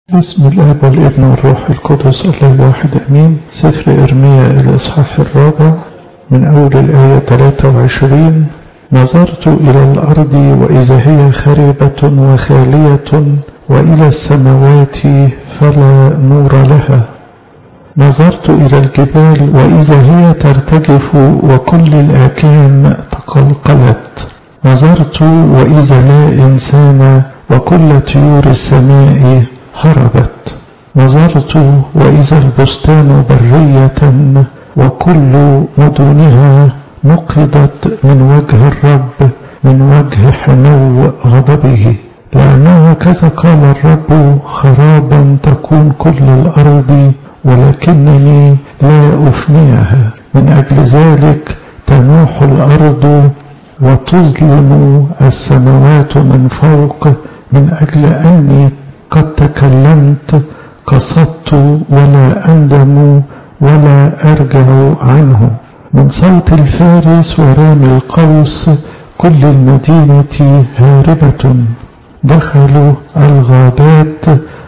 بسم الله والابن والروح القدس الله الواحد امين سفر ارميا الاصحاح الرابع من اول الايه 23 نظرت الى الارض واذا هي خربه وخاليه والى السماوات فلا نور لها نظرت الى الجبال واذا هي ترتجف وكل الاكام تقلقلت نظرت واذا لا انسان وكل طيور السماء هربت نظرت وإذا البستان برية وكل مدنها نقضت من وجه الرب من وجه حنو غضبه لأنه كذا قال الرب خرابا تكون كل الأرض ولكنني لا أفنيها من أجل ذلك تنوح الأرض وتظلم السماوات من فوق من أجل أني قد تكلمت قصدت ولا أندم ولا أرجع عنه من صوت الفارس ورامي القوس كل المدينة هاربة دخلوا الغابات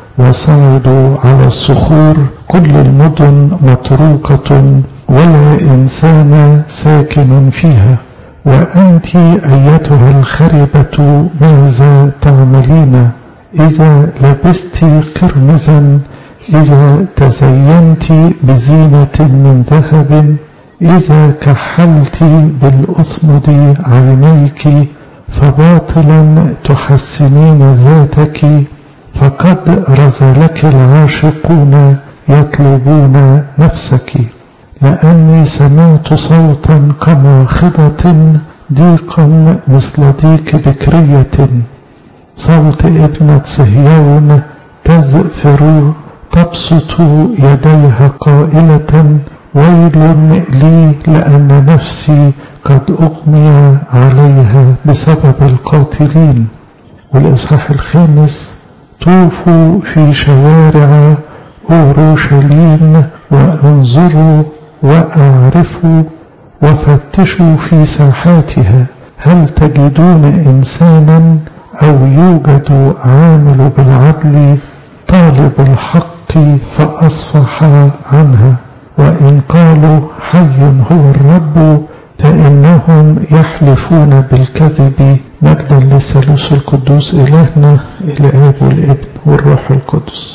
وصعدوا على الصخور كل المدن متروكة ولا إنسان ساكن فيها وأنت أيتها الخربة ماذا تعملين إذا لبست قرمزا إذا تزينت بزينة من ذهب إذا كحلت بالأصمد عينيك فباطلا تحسنين ذاتك فقد رزلك العاشقون يطلبون نفسك لأني سمعت صوتا كماخضة ضيقا مثل ضيق بكرية صوت ابنة صهيون تزفر تبسط يديها قائلة ويل لي لأن نفسي قد أغمي عليها بسبب القاتلين والإصحاح الخامس طوفوا في شوارع أورشليم وانظروا وأعرفوا وفتشوا في ساحاتها هل تجدون إنسانا أو يوجد عامل بالعدل طالب الحق فأصفح عنها وإن قالوا حي هو الرب فإنهم يحلفون بالكذب مجدا للثالوث القدوس إلهنا الآب والابن والروح القدس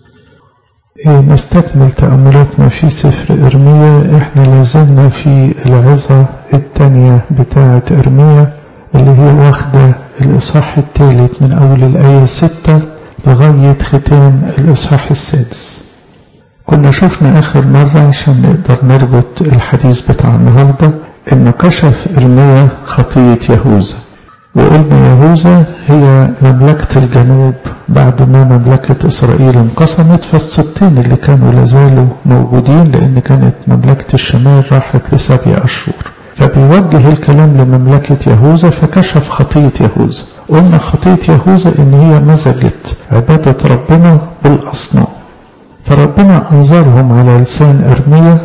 نستكمل تأملاتنا في سفر إرميا إحنا لازلنا في العظة الثانية بتاعة إرميا اللي هي واخدة الإصحاح الثالث من أول الآية ستة لغاية ختام الإصحاح السادس كنا شفنا آخر مرة عشان نقدر نربط الحديث بتاع النهاردة إنه كشف إرميا خطية يهوذا وقلنا يهوذا هي مملكة الجنوب بعد ما مملكة إسرائيل انقسمت فالستين اللي كانوا لازالوا موجودين لأن كانت مملكة الشمال راحت لسبع أشهر فبيوجه الكلام لمملكة يهوذا فكشف خطية يهوذا قلنا خطية يهوذا إن هي مزجت عبادة ربنا بالأصنام فربنا أنظرهم على لسان إرميا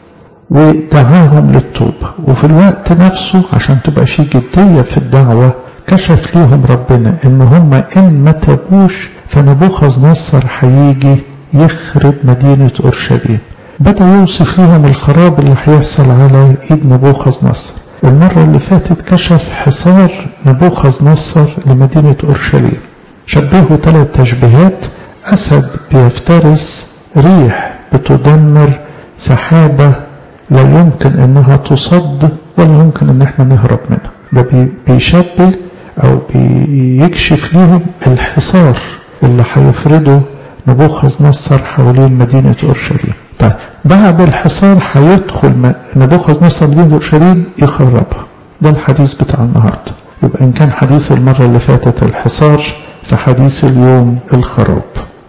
ودعاهم للتوبة وفي الوقت نفسه عشان تبقى في جدية في الدعوة كشف ليهم ربنا إن هم إن ما تابوش فنبوخذ نصر هيجي يخرب مدينة أورشليم بدأ يوصف لهم الخراب اللي هيحصل على إيد نبوخذ نصر المرة اللي فاتت كشف حصار نبوخذ نصر لمدينة أورشليم شبهه ثلاث تشبيهات أسد بيفترس ريح بتدمر سحابة لا يمكن انها تصد ولا يمكن ان احنا نهرب منها ده بيشبه او بيكشف ليهم الحصار اللي هيفرده نبوخذ نصر حوالين مدينة اورشليم طيب بعد الحصار هيدخل نبوخذ نصر مدينة اورشليم يخربها ده الحديث بتاع النهارده يبقى ان كان حديث المرة اللي فاتت الحصار فحديث اليوم الخراب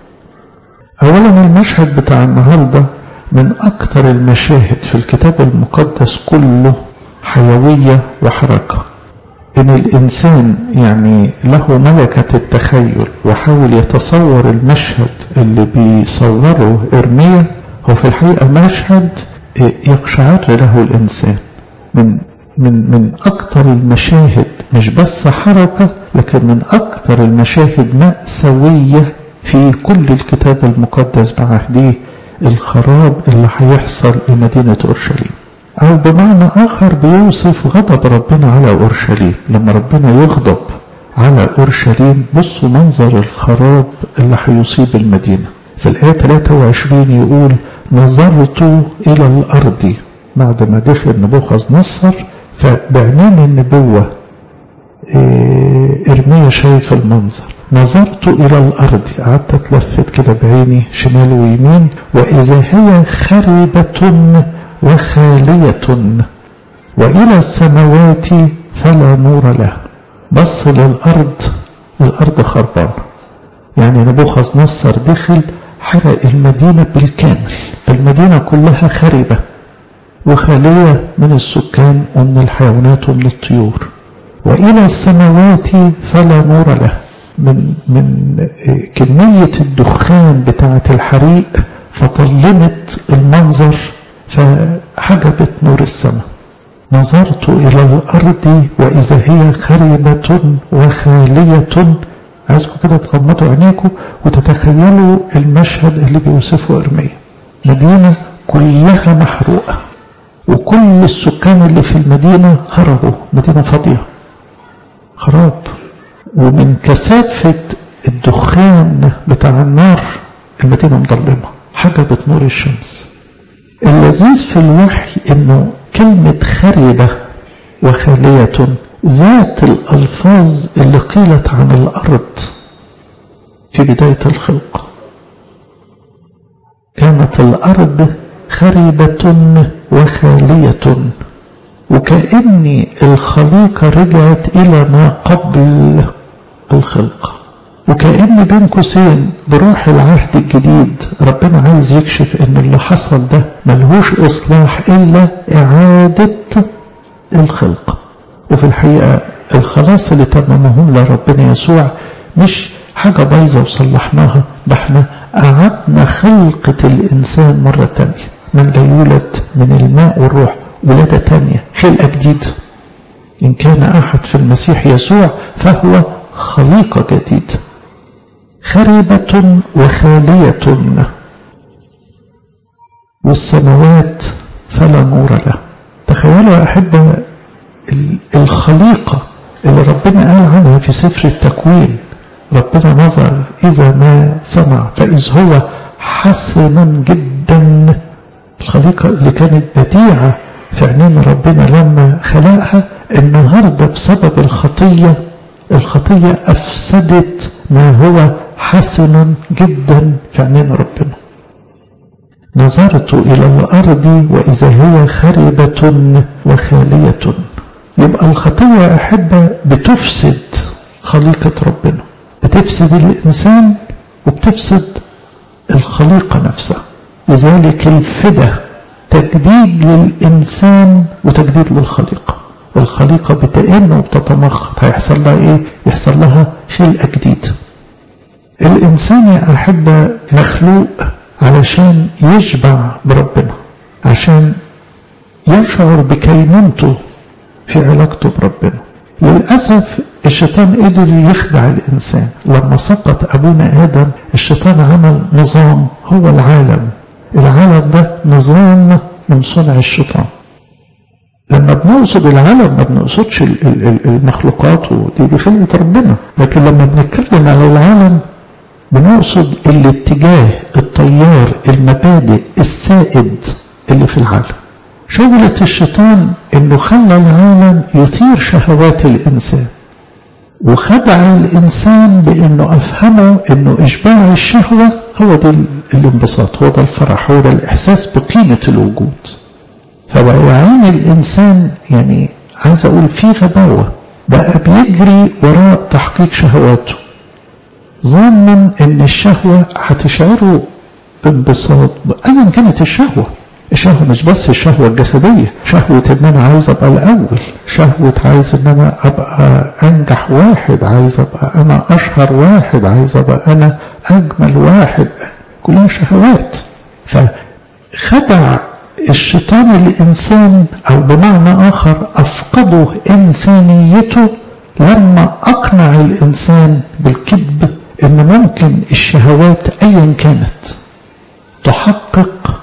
اولا المشهد بتاع النهارده من أكثر المشاهد في الكتاب المقدس كله حيوية وحركة إن الإنسان يعني له ملكة التخيل وحاول يتصور المشهد اللي بيصوره إرميا هو في الحقيقة مشهد يقشعر له الإنسان من من من أكثر المشاهد مش بس حركة لكن من أكثر المشاهد مأساوية في كل الكتاب المقدس بعهديه الخراب اللي هيحصل لمدينة أورشليم أو بمعنى آخر بيوصف غضب ربنا على أورشليم لما ربنا يغضب على أورشليم بصوا منظر الخراب اللي هيصيب المدينة في الآية 23 يقول نظرت إلى الأرض بعد ما دخل نبوخذ نصر فبعنان النبوة إرميا شايف المنظر نظرت إلى الأرض قعدت أتلفت كده بعيني شمال ويمين وإذا هي خربة وخالية وإلى السماوات فلا نور له بص للأرض الأرض خربانة يعني نبوخذ نصر دخل حرق المدينة بالكامل فالمدينة كلها خربة وخالية من السكان ومن الحيوانات ومن الطيور وإلى السماوات فلا نور له من من كمية الدخان بتاعة الحريق فظلمت المنظر فحجبت نور السماء نظرت إلى الأرض وإذا هي خربة وخالية عايزكم كده تغمضوا عينيكم وتتخيلوا المشهد اللي بيوصفه إرميا مدينة كلها محروقة وكل السكان اللي في المدينة هربوا مدينة فاضية خراب ومن كثافة الدخان بتاع النار المدينة مظلمة حجبت نور الشمس اللذيذ في الوحي انه كلمة خربة وخالية ذات الألفاظ اللي قيلت عن الأرض في بداية الخلق كانت الأرض خربة وخالية وكأن الخليقة رجعت إلى ما قبل الخلق وكأن بين قوسين بروح العهد الجديد ربنا عايز يكشف ان اللي حصل ده ملهوش اصلاح الا اعادة الخلق وفي الحقيقة الخلاص اللي تممه لربنا يسوع مش حاجة بايظة وصلحناها ده احنا أعدنا خلقة الإنسان مرة تانية من لا يولد من الماء والروح ولادة تانية خلقة جديدة إن كان أحد في المسيح يسوع فهو خليقة جديدة خربة وخالية والسماوات فلا نور له تخيلوا يا أحبة الخليقة اللي ربنا قال عنها في سفر التكوين ربنا نظر إذا ما سمع فإذ هو حسن جدا الخليقة اللي كانت بديعة في عينين ربنا لما خلقها النهاردة بسبب الخطية الخطية أفسدت ما هو حسن جدا في عينين ربنا نظرت إلى الأرض وإذا هي خربة وخالية يبقى الخطية يا أحبة بتفسد خليقة ربنا بتفسد الإنسان وبتفسد الخليقة نفسها لذلك الفدى تجديد للإنسان وتجديد للخليقة الخليقة بتئن وبتتمخض هيحصل لها إيه؟ يحصل لها خلقة جديدة الإنسان يا أحبة مخلوق علشان يشبع بربنا عشان يشعر بكينونته في علاقته بربنا للأسف الشيطان قدر يخدع الإنسان لما سقط أبونا آدم الشيطان عمل نظام هو العالم العالم ده نظام من صنع الشيطان لما بنقصد العالم ما بنقصدش المخلوقات ودي دي خلقة ربنا لكن لما بنتكلم على العالم بنقصد الاتجاه التيار المبادئ السائد اللي في العالم شغلة الشيطان انه خلى العالم يثير شهوات الانسان وخدع الانسان بانه افهمه انه اشباع الشهوة هو ده الانبساط هو ده الفرح هو ده الاحساس بقيمة الوجود فبقى يعين الانسان يعني عايز اقول في غباوة بقى بيجري وراء تحقيق شهواته ظانا ان الشهوة هتشعره بانبساط ايا كانت الشهوة الشهوة مش بس الشهوة الجسدية شهوة ان انا عايز ابقى الاول شهوة عايز ان انا ابقى انجح واحد عايز ابقى انا اشهر واحد عايز ابقى انا اجمل واحد كلها شهوات فخدع الشيطان الانسان او بمعنى اخر افقده انسانيته لما اقنع الانسان بالكذب ان ممكن الشهوات ايا كانت تحقق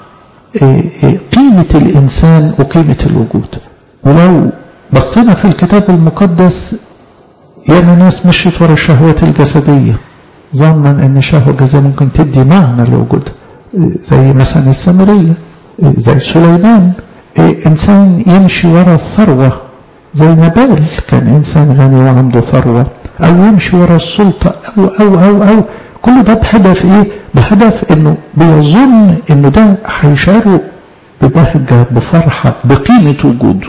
قيمة الانسان وقيمة الوجود ولو بصينا في الكتاب المقدس ياما ناس مشيت ورا الشهوات الجسدية ظنا ان شهوة جسدية ممكن تدي معنى لوجود زي مثلا السامرية زي سليمان انسان يمشي ورا الثروة زي نبال كان انسان غني وعنده ثروة او يمشي ورا السلطة او او او او كل ده بهدف ايه بهدف انه بيظن انه ده هيشعره ببهجة بفرحة بقيمة وجوده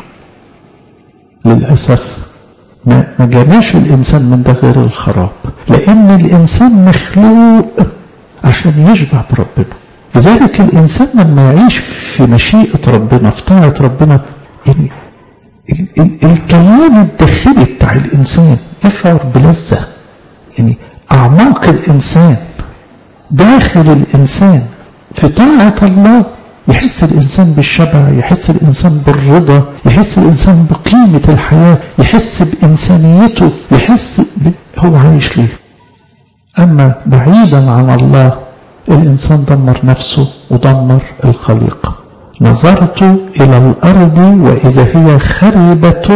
للأسف ما ما جاناش الإنسان من ده غير الخراب لأن الإنسان مخلوق عشان يشبع بربنا لذلك الإنسان لما يعيش في مشيئة ربنا في طاعة ربنا يعني ال ال الكيان الداخلي بتاع الإنسان يشعر بلذة يعني أعماق الإنسان داخل الإنسان في طاعة الله يحس الإنسان بالشبع يحس الإنسان بالرضا يحس الإنسان بقيمة الحياة يحس بإنسانيته يحس ب... هو عايش ليه أما بعيدا عن الله الإنسان دمر نفسه ودمر الخليقة نظرت إلى الأرض وإذا هي خربة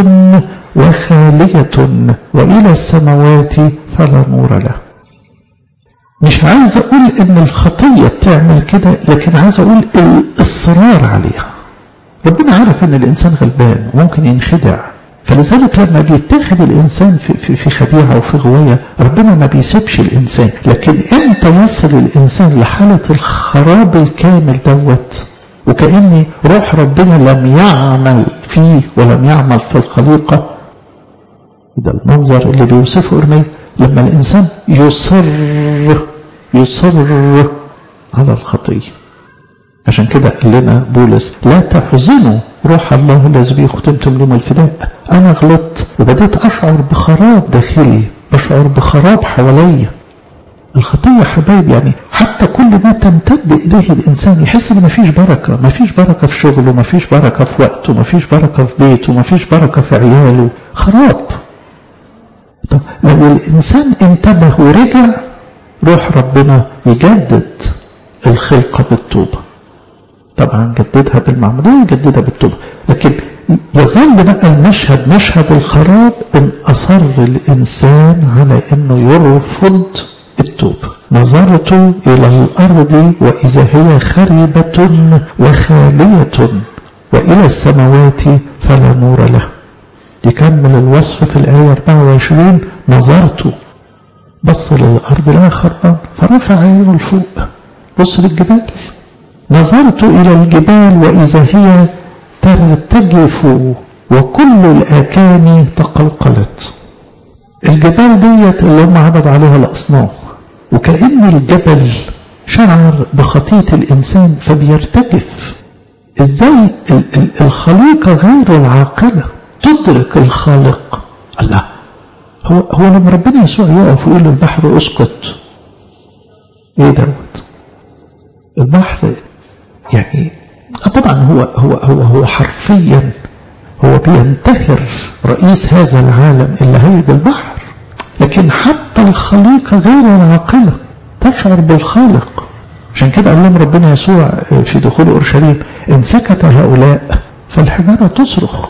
وخالية وإلى السماوات فلا نور له مش عايز أقول إن الخطية بتعمل كده لكن عايز أقول الإصرار عليها ربنا عارف إن الإنسان غلبان وممكن ينخدع فلذلك لما بيتاخد الإنسان في, في, في خديعة وفي غواية ربنا ما بيسيبش الإنسان لكن إمتى يصل الإنسان لحالة الخراب الكامل دوت وكأن روح ربنا لم يعمل فيه ولم يعمل في الخليقة ده المنظر اللي بيوصفه إرميا لما الإنسان يصر يصر على الخطية عشان كده قال لنا بولس لا تحزنوا روح الله الذي به ختمتم لهم الفداء أنا غلطت وبدأت أشعر بخراب داخلي بشعر بخراب حواليا الخطية حبايب يعني حتى كل ما تمتد إليه الإنسان يحس إن مفيش بركة مفيش بركة في شغله مفيش بركة في وقته مفيش بركة في بيته مفيش بركة في عياله خراب طب لو الإنسان انتبه ورجع روح ربنا يجدد الخلقة بالتوبة طبعا جددها بالمعمودية ويجددها بالتوبة لكن يظل بقى المشهد مشهد الخراب إن أصر الإنسان على إنه يرفض التوبة نظرت إلى الأرض وإذا هي خربة وخالية وإلى السماوات فلا نور له يكمل الوصف في الآية 24 نظرت بص للأرض لا خربان فرفع عينه لفوق بص للجبال نظرت إلى الجبال وإذا هي ترتجف وكل الآكام تقلقلت الجبال ديت اللي هم عبد عليها الأصنام وكأن الجبل شعر بخطية الإنسان فبيرتجف إزاي الخليقة غير العاقلة تدرك الخالق الله هو هو لما ربنا يسوع يقف ويقول للبحر اسكت ايه دوت البحر يعني طبعا هو هو هو هو حرفيا هو بينتهر رئيس هذا العالم اللي هيد البحر لكن حتى الخليقة غير العاقلة تشعر بالخالق عشان كده قال لهم ربنا يسوع في دخول اورشليم ان سكت هؤلاء فالحجاره تصرخ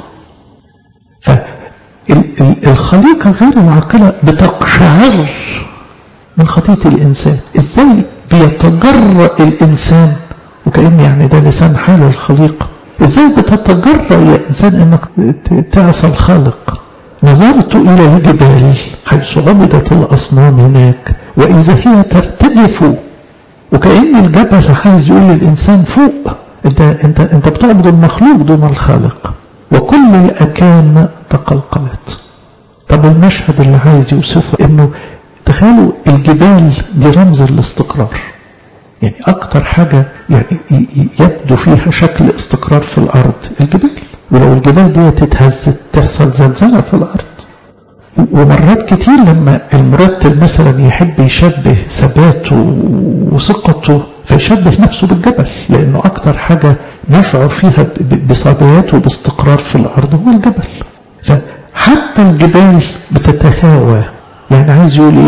فالخليقة غير العاقلة بتقشعر من خطية الإنسان إزاي بيتجرأ الإنسان وكأن يعني ده لسان حال الخليقة إزاي بتتجرأ يا إنسان إنك تعصى الخالق نظرت إلى الجبال حيث عبدت الأصنام هناك وإذا هي ترتجف وكأن الجبل عايز يقول للإنسان فوق أنت, أنت, أنت بتعبد المخلوق دون الخالق وكل الأكام تقلقلت طب المشهد اللي عايز يوصفه انه تخيلوا الجبال دي رمز الاستقرار يعني اكتر حاجة يعني يبدو فيها شكل استقرار في الارض الجبال ولو الجبال دي تتهزت تحصل زلزلة في الارض ومرات كتير لما المرتل مثلا يحب يشبه ثباته وثقته فيشبه نفسه بالجبل لانه اكتر حاجة نشعر فيها بثبات وباستقرار في الارض هو الجبل فحتى الجبال بتتهاوى يعني عايز يقول ايه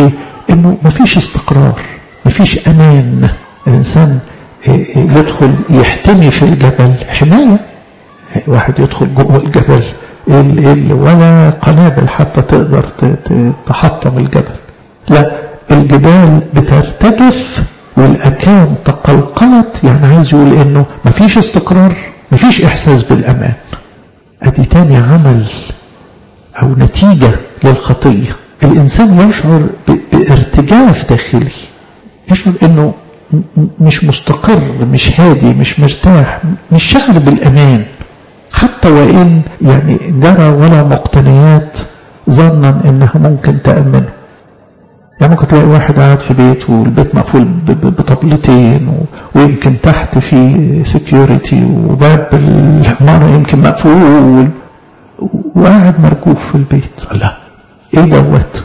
انه مفيش استقرار مفيش امان الانسان يدخل يحتمي في الجبل حماية واحد يدخل جوه الجبل ولا قنابل حتى تقدر تحطم الجبل لا الجبال بترتجف والأكام تقلقلت يعني عايز يقول انه مفيش استقرار مفيش احساس بالامان ادي تاني عمل او نتيجة للخطية الانسان يشعر بارتجاف داخلي يشعر انه مش مستقر مش هادي مش مرتاح مش شعر بالامان حتى وان يعني جرى ولا مقتنيات ظنا انها ممكن تأمنه يعني ممكن تلاقي واحد قاعد في بيت والبيت مقفول بطبلتين ويمكن تحت في سكيورتي وباب العمارة يمكن مقفول وقاعد مركوف في البيت لا ايه دوت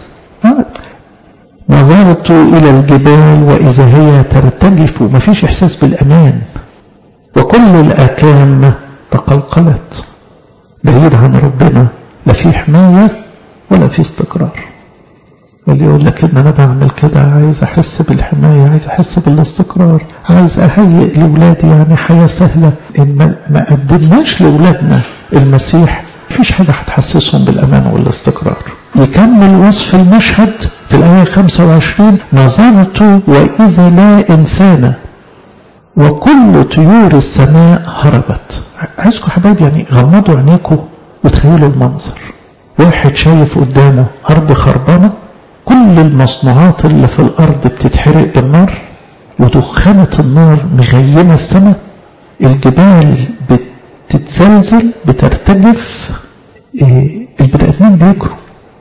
نظرت إلى الجبال وإذا هي ترتجف ومفيش إحساس بالأمان وكل الأكام تقلقلت بعيد عن ربنا لا في حماية ولا في استقرار اللي يقول لك ان انا بعمل كده عايز احس بالحماية عايز احس بالاستقرار عايز اهيئ لاولادي يعني حياة سهلة ان ما قدمناش لاولادنا المسيح مفيش حاجة هتحسسهم بالامان والاستقرار يكمل وصف المشهد في الآية 25 نظرت وإذا لا إنسان وكل طيور السماء هربت عايزكم حبايب يعني غمضوا عينيكم وتخيلوا المنظر واحد شايف قدامه أرض خربانة كل المصنوعات اللي في الأرض بتتحرق بالنار ودخانة النار مغيمة السماء الجبال بتتزلزل بترتجف إيه البني آدمين بيجروا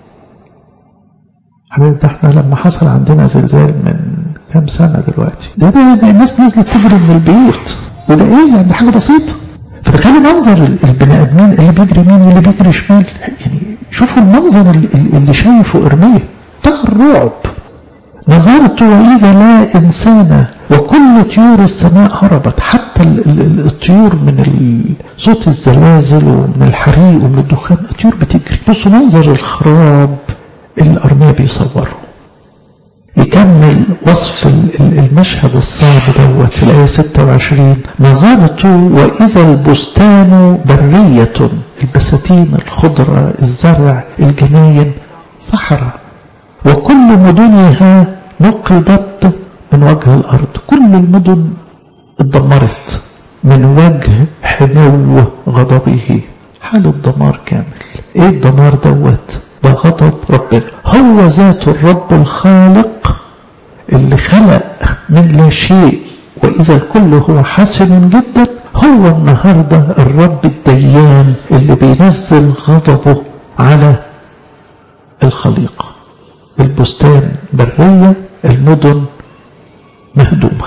حبيبي ده احنا لما حصل عندنا زلزال من كام سنة دلوقتي ده, ده الناس نزلت تجري من البيوت وده ايه يعني حاجة بسيطة فتخيلوا منظر البني ادمين اللي بيجري يمين واللي بيجري شمال يعني شوفوا المنظر اللي شايفه ارميه ده الرعب نظرت وإذا لا إنسان وكل طيور السماء هربت حتى الطيور من صوت الزلازل ومن الحريق ومن الدخان الطيور بتجري بصوا منظر الخراب الأرمية بيصوروا يكمل وصف المشهد الصعب دوت في الآية 26 نظرت وإذا البستان برية البساتين الخضرة الزرع الجناين صحراء وكل مدنها نقضت من وجه الأرض كل المدن اتدمرت من وجه حمو غضبه حالة دمار كامل ايه الدمار دوت ده غضب ربنا هو ذات الرب الخالق اللي خلق من لا شيء وإذا الكل هو حسن جدا هو النهاردة الرب الديان اللي بينزل غضبه على الخليقة البستان برية المدن مهدومة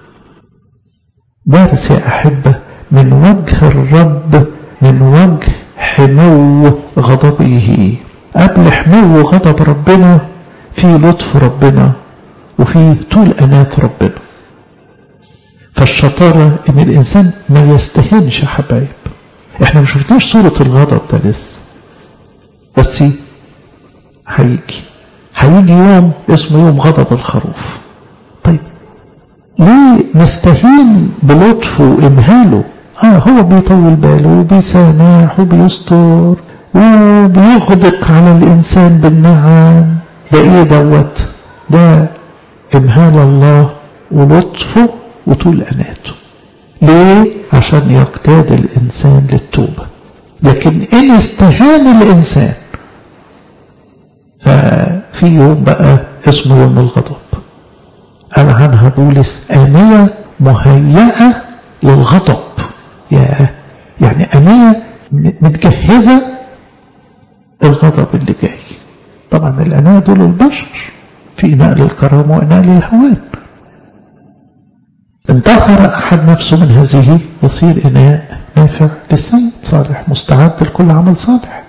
درس يا أحبة من وجه الرب من وجه حمو غضبه قبل حمو غضب ربنا في لطف ربنا وفي طول أنات ربنا فالشطارة ان الانسان ما يستهنش يا حبايب احنا ما شفناش صورة الغضب ده لسه بس هيجي هيجي يوم اسمه يوم غضب الخروف طيب ليه نستهين بلطفه وامهاله اه هو بيطول باله وبيسامح وبيستر وبيغدق على الانسان بالنعم ده ايه دوت ده امهال الله ولطفه وطول أناته ليه؟ عشان يقتاد الإنسان للتوبة لكن إن استهان الإنسان ففي يوم بقى اسمه يوم الغضب قال عنها بولس آنية مهيئة للغضب يا يعني آنية متجهزة الغضب اللي جاي طبعا الآنية دول البشر في إناء للكرامة وإناء للهوان انتحر أحد نفسه من هذه يصير إناء نافع للسيد صالح مستعد لكل عمل صالح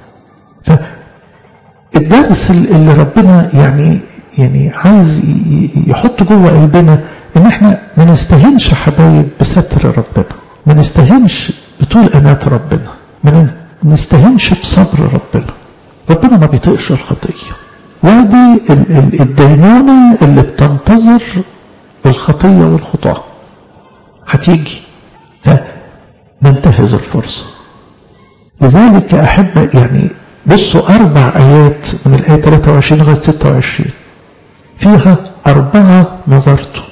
فالدرس اللي ربنا يعني يعني عايز يحط جوه قلبنا ان احنا ما نستهنش حبايب بستر ربنا ما نستهنش بطول انات ربنا ما نستهنش بصبر ربنا ربنا ما بيطيقش الخطيه وادي الدينونة اللي بتنتظر الخطية والخطاة هتيجي فننتهز الفرصة لذلك يا أحبة يعني بصوا أربع آيات من الآية 23 لغاية 26 فيها أربعة نظرته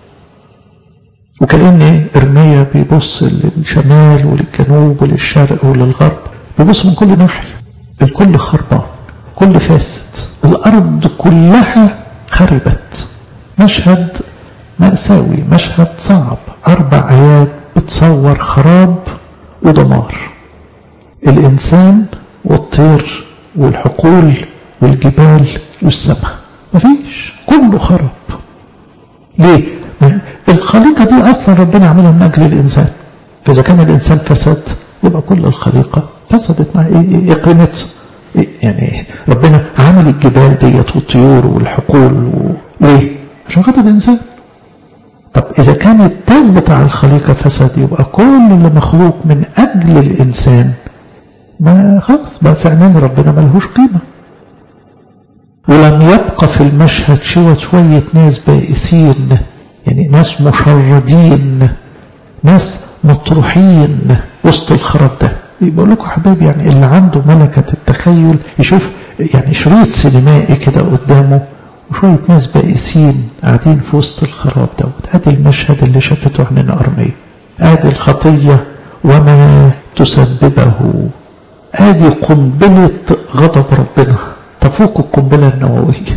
وكأن إرميا بيبص للشمال وللجنوب وللشرق وللغرب بيبص من كل ناحية الكل خربان كل فاسد الأرض كلها خربت مشهد مأساوي مشهد صعب أربع آيات بتصور خراب ودمار الإنسان والطير والحقول والجبال والسماء مفيش كله خرب ليه الخليقة دي أصلا ربنا عملها من أجل الإنسان فإذا كان الإنسان فسد يبقى كل الخليقة فسدت مع إيه, إيه قيمتها إيه يعني ربنا عمل الجبال ديت والطيور والحقول و... ليه عشان خاطر الإنسان طب إذا كان التاج بتاع الخليقة فسد يبقى كل اللي مخلوق من أجل الإنسان ما خلاص بقى في عينين ربنا ملهوش قيمة ولم يبقى في المشهد شوية شوية ناس بائسين يعني ناس مشردين ناس مطروحين وسط الخراب ده بقول لكم حبايبي يعني اللي عنده ملكة التخيل يشوف يعني شريط سينمائي كده قدامه وشوية ناس بائسين قاعدين في وسط الخراب دوت ادي المشهد اللي شافته عننا أرمية ادي الخطية وما تسببه ادي قنبلة غضب ربنا تفوق القنبلة النووية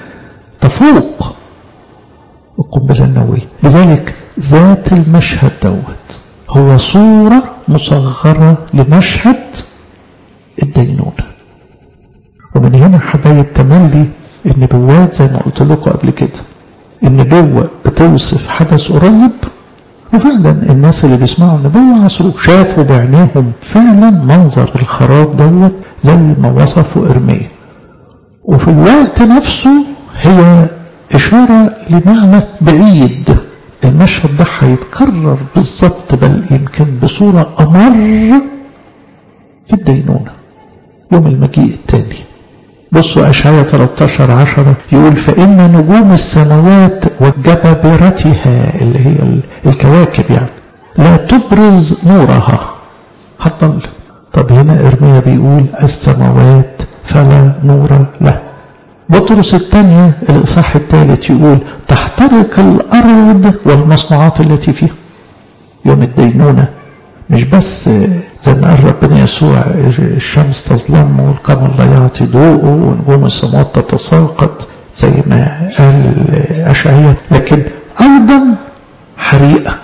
تفوق القنبلة النووية لذلك ذات المشهد دوت هو صورة مصغرة لمشهد الدينونة ومن هنا حبايب تملي النبوات زي ما قلت لكم قبل كده النبوة بتوصف حدث قريب وفعلا الناس اللي بيسمعوا النبوة عصروا شافوا بعينيهم فعلا منظر الخراب دوت زي ما وصفوا إرميا وفي الوقت نفسه هي إشارة لمعنى بعيد المشهد ده هيتكرر بالظبط بل يمكن بصورة أمر في الدينونة يوم المجيء الثاني بصوا أشعية 13 عشرة يقول فإن نجوم السماوات وجبابرتها اللي هي الكواكب يعني لا تبرز نورها هتضل طب هنا إرميا بيقول السماوات فلا نور له بطرس الثانية الإصحاح الثالث يقول تحترق الأرض والمصنوعات التي فيها يوم الدينونة مش بس زي ما قال ربنا يسوع الشمس تظلم والقمر لا يعطي ضوءه ونجوم السماوات تتساقط زي ما قال أشعياء لكن أيضا حريقة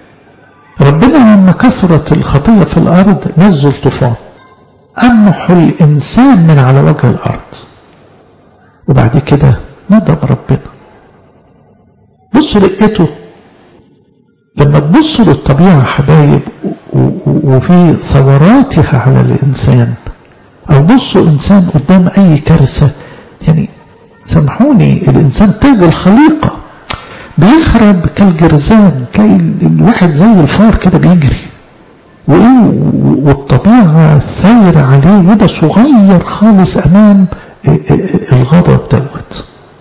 ربنا لما كثرت الخطية في الأرض نزل طوفان أمحو الإنسان من على وجه الأرض وبعد كده ندم ربنا بصوا لقيته لما تبصوا للطبيعة حبايب وفي ثوراتها على الإنسان أو بصوا إنسان قدام أي كارثة يعني سامحوني الإنسان تاج الخليقة بيهرب كالجرزان تلاقي الواحد زي الفار كده بيجري وإيه والطبيعة ثايرة عليه وده صغير خالص أمام الغضب دوت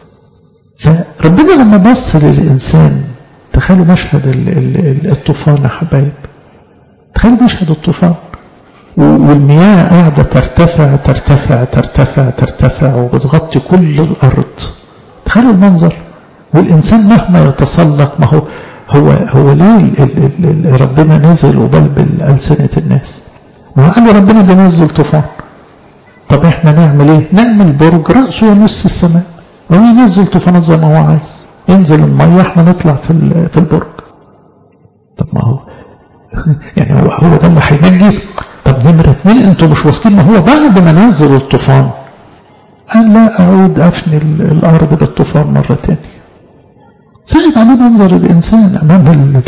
فربنا لما بص للإنسان تخيلوا مشهد الطوفان يا حبايب تخيلوا مشهد الطوفان والمياه قاعدة ترتفع ترتفع ترتفع ترتفع وبتغطي كل الأرض تخيلوا المنظر والإنسان مهما يتسلق ما هو هو هو ليه ربنا نزل وبلبل ألسنة الناس ما قالوا ربنا بينزل طوفان طب احنا نعمل ايه نعمل برج رأسه ونص السماء وهو ينزل طوفانات زي ما هو عايز ينزل المية احنا نطلع في في البرج طب ما هو يعني هو هو ده اللي هينجي طب نمرة اثنين انتوا مش واثقين ما هو بعد ما نزل الطوفان قال لا اعود افني الارض بالطوفان مرة تانية صعب عليه منظر الانسان امام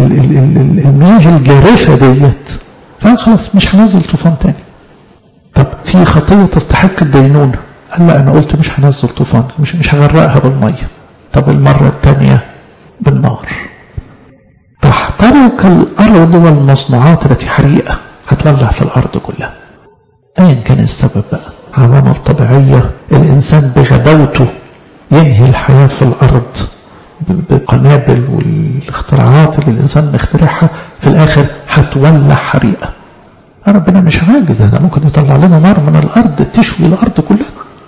المياه الجارفة ديت فقال خلاص مش هنزل طوفان تاني طب في خطية تستحق الدينونة قال لا انا قلت مش هنزل طوفان مش مش هغرقها بالمية طب المرة الثانية بالنار تحترق الأرض والمصنوعات التي حريقة هتولع في الأرض كلها أيا كان السبب بقى عوامل طبيعية الإنسان بغباوته ينهي الحياة في الأرض بالقنابل والاختراعات اللي الإنسان مخترعها في الآخر هتولع حريقة ربنا مش عاجز هذا ممكن يطلع لنا نار من الأرض تشوي الأرض كلها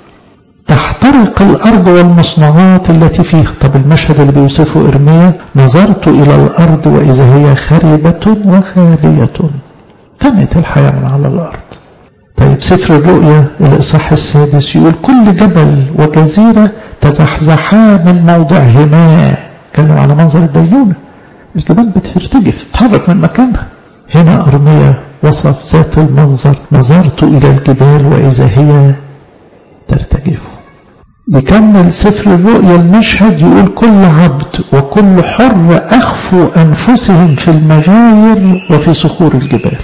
تحترق الأرض والمصنوعات التي فيها طب المشهد اللي بيوصفه إرميا نظرت إلى الأرض وإذا هي خربة وخالية فنت الحياة من على الأرض طيب سفر الرؤيا الإصحاح السادس يقول كل جبل وجزيرة تزحزحا من موضعهما كلم على منظر الدينونة الجبال بترتجف تتحرك من مكانها هنا أرميا وصف ذات المنظر نظرت إلى الجبال وإذا هي ترتجف يكمل سفر الرؤيا المشهد يقول كل عبد وكل حر أخفوا أنفسهم في المغاير وفي صخور الجبال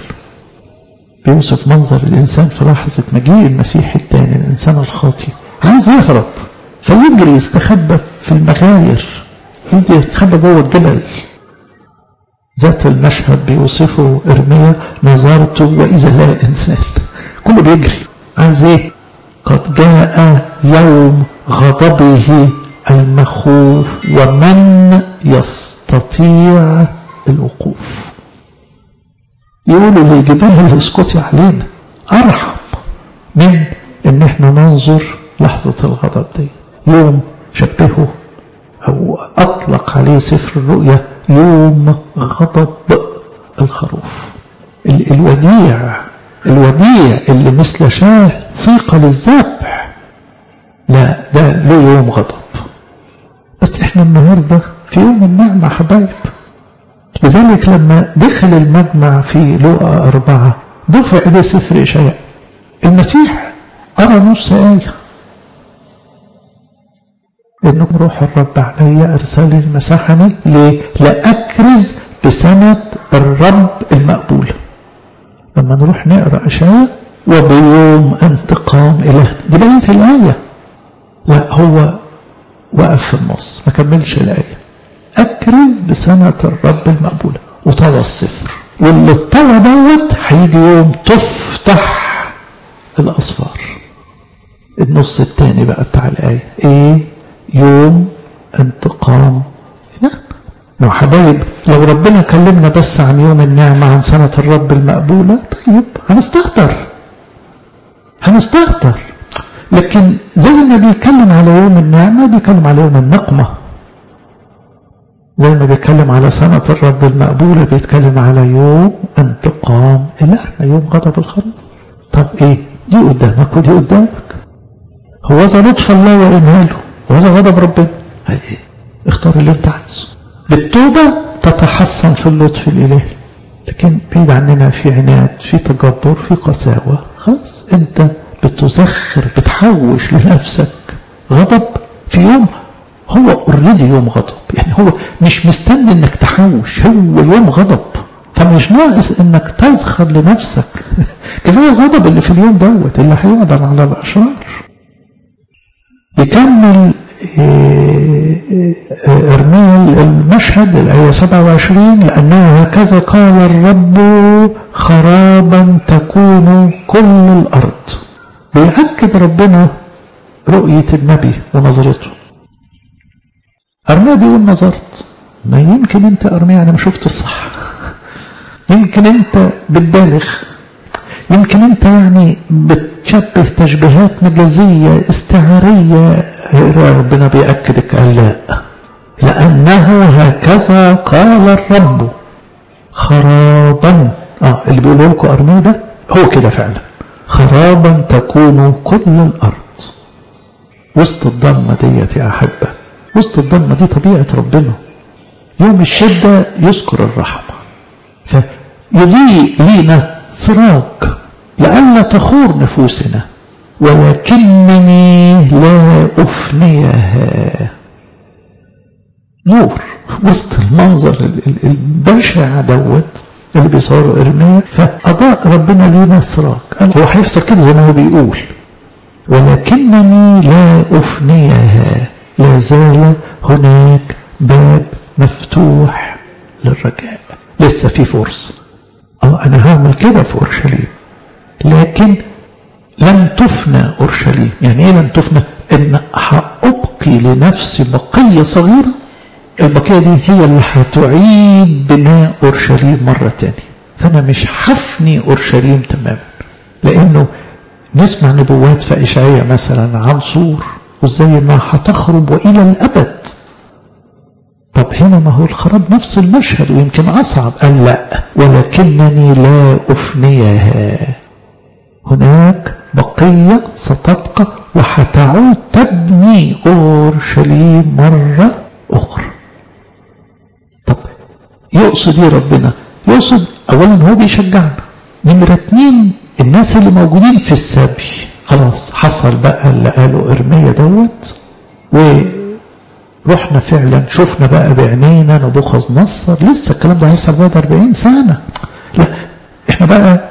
بيوصف منظر الإنسان في لحظة مجيء المسيح الثاني الإنسان الخاطي عايز يهرب فيجري يستخبى في المغاير يجري يستخبى جوه الجبل ذات المشهد بيوصفه إرميا نظرت وإذا لا إنسان كله بيجري عايز إيه قد جاء يوم غضبه المخوف ومن يستطيع الوقوف يقولوا للجبال اسكتي علينا ارحم من ان احنا ننظر لحظة الغضب دي يوم شبهه او اطلق عليه سفر الرؤيا يوم غضب الخروف الوديع الوديع اللي مثل شاه ثيقة للذبح لا ده له يوم غضب بس احنا النهاردة في يوم النعمة حبايب لذلك لما دخل المجمع في لوقا أربعة دفع إليه سفر إشعياء المسيح أرى نص آية إنه روح الرب علي أرسل المسحني ليه؟ لأكرز بسنة الرب المقبولة لما نروح نقرأ إشعياء وبيوم انتقام إله دي بقية الآية لا هو وقف في النص ما كملش الآية أكرز بسنة الرب المقبولة وطوى الصفر واللي اتطوى دوت هيجي يوم تفتح الأصفار النص الثاني بقى بتاع الآية إيه يوم انتقام لا لو حبايب لو ربنا كلمنا بس عن يوم النعمة عن سنة الرب المقبولة طيب هنستهتر هنستهتر لكن زي ما بيتكلم على يوم النعمة بيتكلم على يوم النقمة زي ما بيتكلم على سنة الرب المقبولة بيتكلم على يوم انتقام إلهنا يوم غضب الخروف طب ايه دي قدامك ودي قدامك هو ذا لطف الله وإمهاله وهذا غضب ربنا ايه اختار اللي انت عايزه بالتوبة تتحسن في اللطف الإلهي لكن بعيد عننا في عناد في تجبر في قساوة خلاص انت بتزخر بتحوش لنفسك غضب في يوم هو اوريدي يوم غضب يعني هو مش مستني انك تحوش هو يوم غضب فمش ناقص انك تزخر لنفسك كفايه الغضب اللي في اليوم دوت اللي هيقدر على الاشرار يكمل ارميا المشهد الايه 27 لانه هكذا قال الرب خرابا تكون كل الارض بيأكد ربنا رؤية النبي ونظرته أرميا بيقول نظرت ما يمكن أنت أرميا أنا ما شفت الصح يمكن أنت بتبالغ يمكن أنت يعني بتشبه تشبيهات مجازية استعارية ربنا بيأكدك قال لا لأنه هكذا قال الرب خرابا اه اللي بيقوله لكم أرميا ده هو كده فعلا خرابا تكون كل الأرض وسط الضلمة ديت يا أحبة وسط الضلمة دي طبيعة ربنا يوم الشدة يذكر الرحمة فيضيء لينا سراج لئلا تخور نفوسنا ولكنني لا أفنيها نور وسط المنظر البشع دوت اللي بيصوره إرميا فأضاء ربنا لينا السراج قال هو هيحصل كده زي ما هو بيقول ولكنني لا أفنيها لا زال هناك باب مفتوح للرجاء لسه في فرصة اه انا هعمل كده في اورشليم لكن لن تفنى أورشليم يعني إيه لن تفنى إن هأبقي لنفسي بقية صغيرة البقية دي هي اللي هتعيد بناء أورشليم مرة تانية فأنا مش هفني أورشليم تماما لأنه نسمع نبوات في إشعياء مثلا عن صور وازاي انها هتخرب والى الابد طب هنا ما هو الخراب نفس المشهد ويمكن اصعب قال لا ولكنني لا افنيها هناك بقية ستبقى وهتعود تبني اورشليم مرة اخرى طب يقصد ايه ربنا يقصد اولا هو بيشجعنا نمرة اتنين الناس اللي موجودين في السبي خلاص حصل بقى اللي قاله ارميا دوت ورحنا فعلا شفنا بقى بعينينا نبوخذ نصر لسه الكلام ده هيحصل بعد 40 سنة لا احنا بقى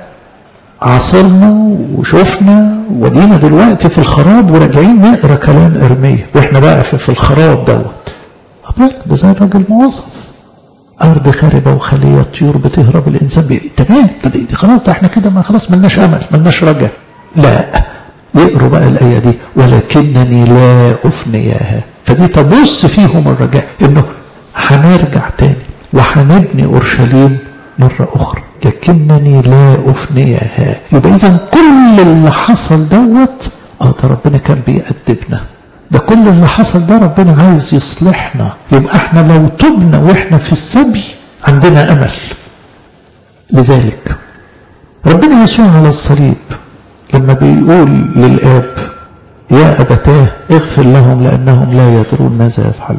عاصرنا وشفنا ودينا دلوقتي في الخراب وراجعين نقرا كلام ارميا واحنا بقى في, في الخراب دوت أبرك ده زي الراجل مواصف أرض خاربة وخلية الطيور بتهرب الإنسان بي... تمام طب دي خلاص ده احنا كده ما خلاص ملناش أمل ملناش رجاء لا يقروا بقى الآية دي ولكنني لا أفنياها فدي تبص فيهم الرجاء إنه هنرجع تاني وهنبني أورشليم مرة أخرى لكنني لا أفنيها يبقى إذا كل اللي حصل دوت اه ده ربنا كان بيأدبنا ده كل اللي حصل ده ربنا عايز يصلحنا يبقى احنا لو تبنا واحنا في السبي عندنا أمل لذلك ربنا يسوع على الصليب لما بيقول للآب يا أبتاه اغفر لهم لأنهم لا يدرون ماذا يفعلون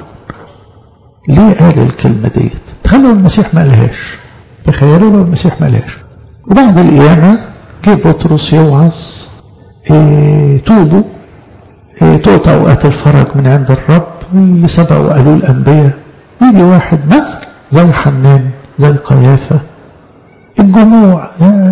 ليه قال الكلمة ديت تخيلوا المسيح ما قالهاش تخيلوا لو المسيح ما قالهاش وبعد القيامة جه بطرس يوعظ إيه توبوا إيه تؤتى أوقات الفرج من عند الرب اللي سبقوا قالوا الأنبياء يجي واحد مثل زي حنان زي قيافة الجموع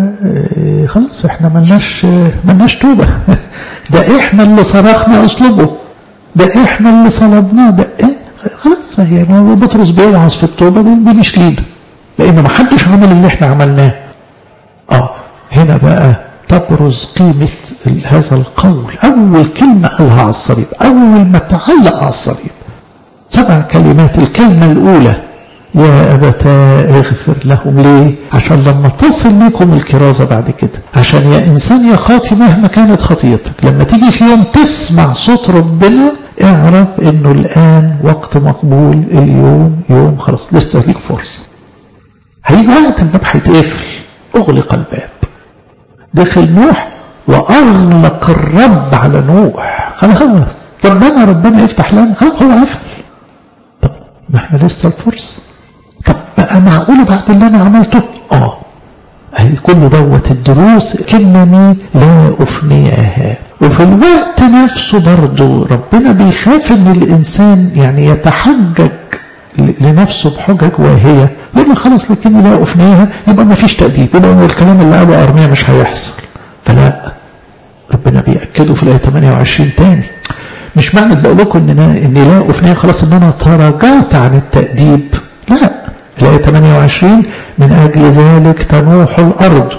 خلاص احنا ملناش ملناش توبة ده احنا اللي صرخنا اصلبه ده احنا اللي صلبناه ده ايه خلاص يعني بطرس بيوعظ في التوبة دي مش لينا لان ما حدش عمل اللي احنا عملناه اه هنا بقى تبرز قيمة هذا القول أول كلمة قالها على الصليب أول ما تعلق على الصليب سبع كلمات الكلمة الأولى يا أبتاه اغفر لهم ليه عشان لما تصل لكم الكرازة بعد كده عشان يا إنسان يا خاطي مهما كانت خطيتك لما تيجي في يوم تسمع صوت ربنا اعرف انه الآن وقت مقبول اليوم يوم خلاص لسه ليك فرصة هيجي وقت الباب هيتقفل اغلق الباب دخل نوح واغلق الرب على نوح خلاص ربنا ربنا يفتح لنا خلاص هو قفل طب ما احنا لسه الفرصه طب بقى معقول بعد اللي انا عملته اه اهي كل دوت الدروس كنني لا افنيها وفي الوقت نفسه برضه ربنا بيخاف ان الانسان يعني يتحجج لنفسه بحجج واهية يقول خلاص لكني لا افنيها يبقى ما فيش تأديب يبقى الكلام اللي قاله ارميا مش هيحصل فلا ربنا بيأكده في الآية 28 تاني مش معنى بقول لكم ان اني لا افنيها خلاص ان انا تراجعت عن التأديب لا الآية 28 من أجل ذلك تنوح الأرض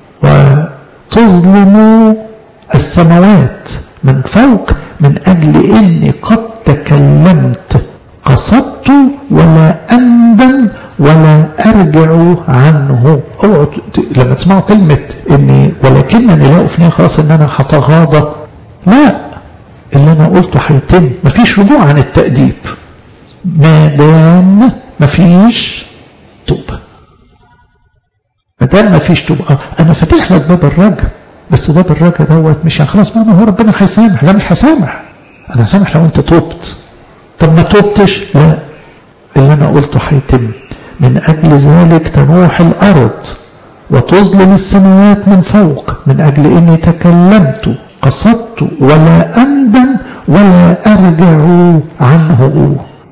وتظلم السماوات من فوق من أجل إني قد تكلمت قصدت ولا أندم ولا أرجع عنه اوعوا لما تسمعوا كلمة إني ولكنني لا أفني خلاص إن أنا هتغاضى لا اللي أنا قلته هيتم مفيش رجوع عن التأديب ما دام مفيش توبة ما دام مفيش توبة آه أنا فاتح لك باب الرجا بس باب الرجا دوت مش يعني خلاص ما هو ربنا هيسامح لا مش هسامح أنا هسامح لو أنت توبت طب ما توبتش لا اللي أنا قلته هيتم من أجل ذلك تنوح الأرض وتظلم السماوات من فوق من أجل إني تكلمت قصدت ولا أندم ولا أرجع عنه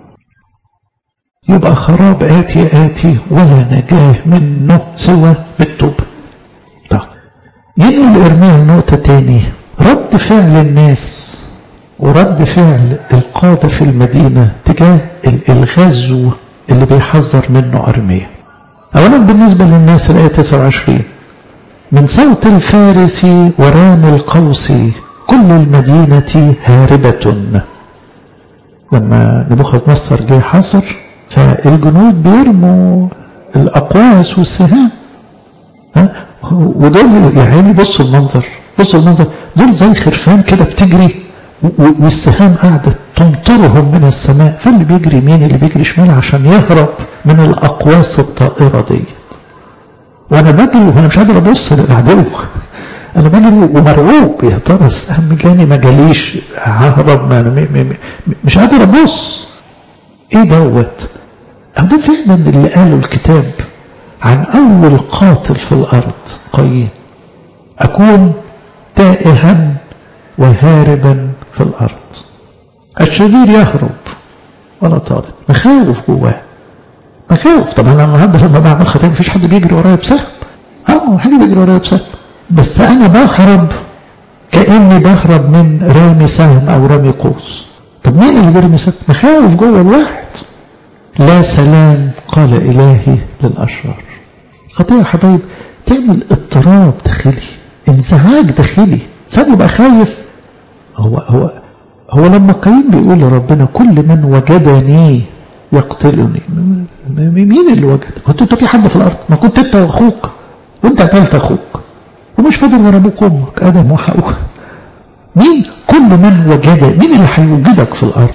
يبقى خراب آتي آتي ولا نجاه منه سوى بالتوبة طيب ينقل إرميا النقطة تاني رد فعل الناس ورد فعل القادة في المدينة تجاه الغزو اللي بيحذر منه أرميا أولا بالنسبة للناس الآية 29 من صوت الفارس ورام القوس كل المدينة هاربة لما نبوخذ نصر جه حصر فالجنود بيرموا الأقواس والسهام ها ودول يا عيني بصوا المنظر بصوا المنظر دول زي خرفان كده بتجري والسهام قاعدة تمطرهم من السماء فاللي بيجري يمين اللي بيجري شمال عشان يهرب من الأقواس الطائرة ديت وأنا بجري وأنا مش قادر أبص للعدو أنا بجري ومرعوب يا ترى السهم جاني ما جاليش ههرب ما أنا مش قادر أبص إيه دوت ده فعلا اللي قاله الكتاب عن أول قاتل في الأرض قايين أكون تائها وهاربا في الأرض الشرير يهرب ولا طارد مخاوف جواه مخاوف طبعا انا النهارده لما بعمل خطيه مفيش حد بيجري ورايا بسهم اه حد بيجري ورايا بسهم بس انا بهرب كاني بهرب من رامي سهم او رامي قوس طب مين اللي بيرمي سهم مخاوف جوه الواحد لا سلام قال الهي للاشرار خطيه يا حبايب تعمل اضطراب داخلي انزعاج داخلي سام يبقى خايف هو هو هو لما قايين بيقول لربنا كل من وجدني يقتلني مين اللي وجد كنت انت في حد في الارض ما كنت انت واخوك وانت قتلت اخوك ومش فاضل غير ابوك وامك ادم وحواء مين كل من وجد مين اللي هيوجدك في الارض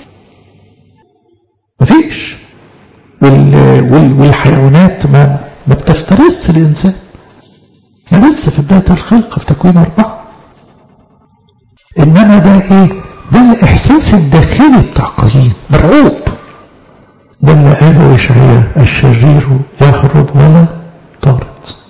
مفيش وال... وال... والحيوانات ما ما بتفترس الانسان احنا لسه في بدايه الخلق في تكوين اربعه انما ده ايه ده الاحساس الداخلي بتاع قايين مرعوب ده اللي قاله اشعياء الشرير يهرب ولا طارد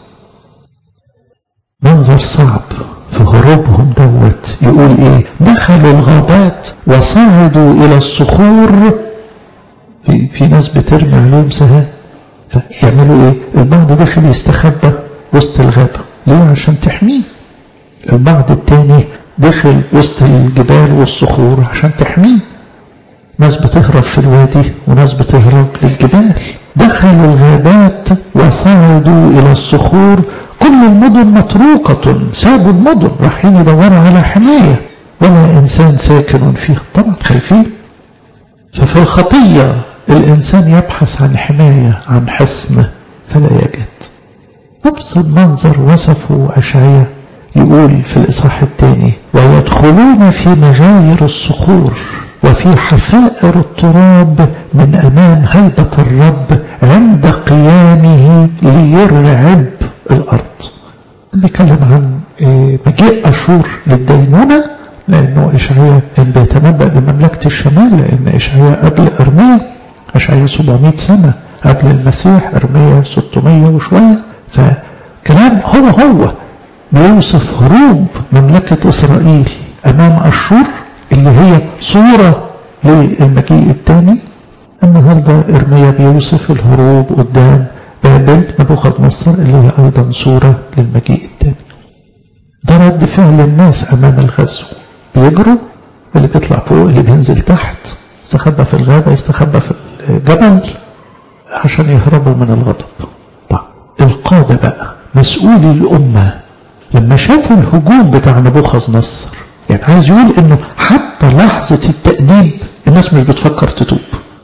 منظر صعب في هروبهم دوت يقول ايه دخلوا الغابات وصعدوا الى الصخور في, في ناس بترمي عليهم سهام فيعملوا ايه البعض دخل يستخبى وسط الغابة ليه عشان تحميه البعض التاني دخل وسط الجبال والصخور عشان تحميه ناس بتهرب في الوادي وناس بتهرب للجبال دخلوا الغابات وصعدوا إلى الصخور كل المدن متروكة سابوا المدن رايحين يدوروا على حماية ولا إنسان ساكن فيه طبعا خايفين ففي الخطية الإنسان يبحث عن حماية عن حصن فلا يجد نفس المنظر وصفه أشعية يقول في الإصحاح الثاني ويدخلون في مغاير الصخور وفي حفائر التراب من أمام هيبة الرب عند قيامه ليرعب الأرض بيتكلم عن مجيء أشور للدينونة لأنه إشعياء كان بيتنبأ بمملكة الشمال لأن إشعياء قبل إرميا إشعياء 700 سنة قبل المسيح إرميا 600 وشوية فكلام هو هو بيوصف هروب مملكة إسرائيل أمام أشور اللي هي صورة للمجيء الثاني النهاردة إرميا بيوصف الهروب قدام بابل نبوخذ نصر اللي هي أيضا صورة للمجيء الثاني ده رد فعل الناس أمام الغزو بيجروا اللي بيطلع فوق اللي بينزل تحت يستخبى في الغابة يستخبى في الجبل عشان يهربوا من الغضب طيب القادة بقى مسؤولي الأمة لما شافوا الهجوم بتاع نبوخذ نصر يعني عايز يقول انه حتى لحظة التأديب الناس مش بتفكر تتوب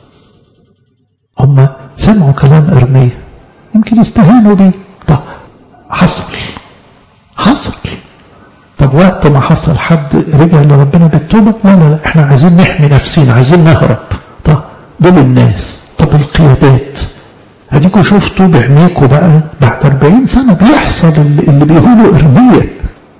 هم سمعوا كلام ارميا يمكن يستهانوا بيه طب حصل حصل طب وقت ما حصل حد رجع لربنا بالتوبة لا لا لا احنا عايزين نحمي نفسينا عايزين نهرب طب دول الناس طب القيادات اديكوا شفتوا بعينيكوا بقى بعد 40 سنة بيحصل اللي بيقولوا ارميا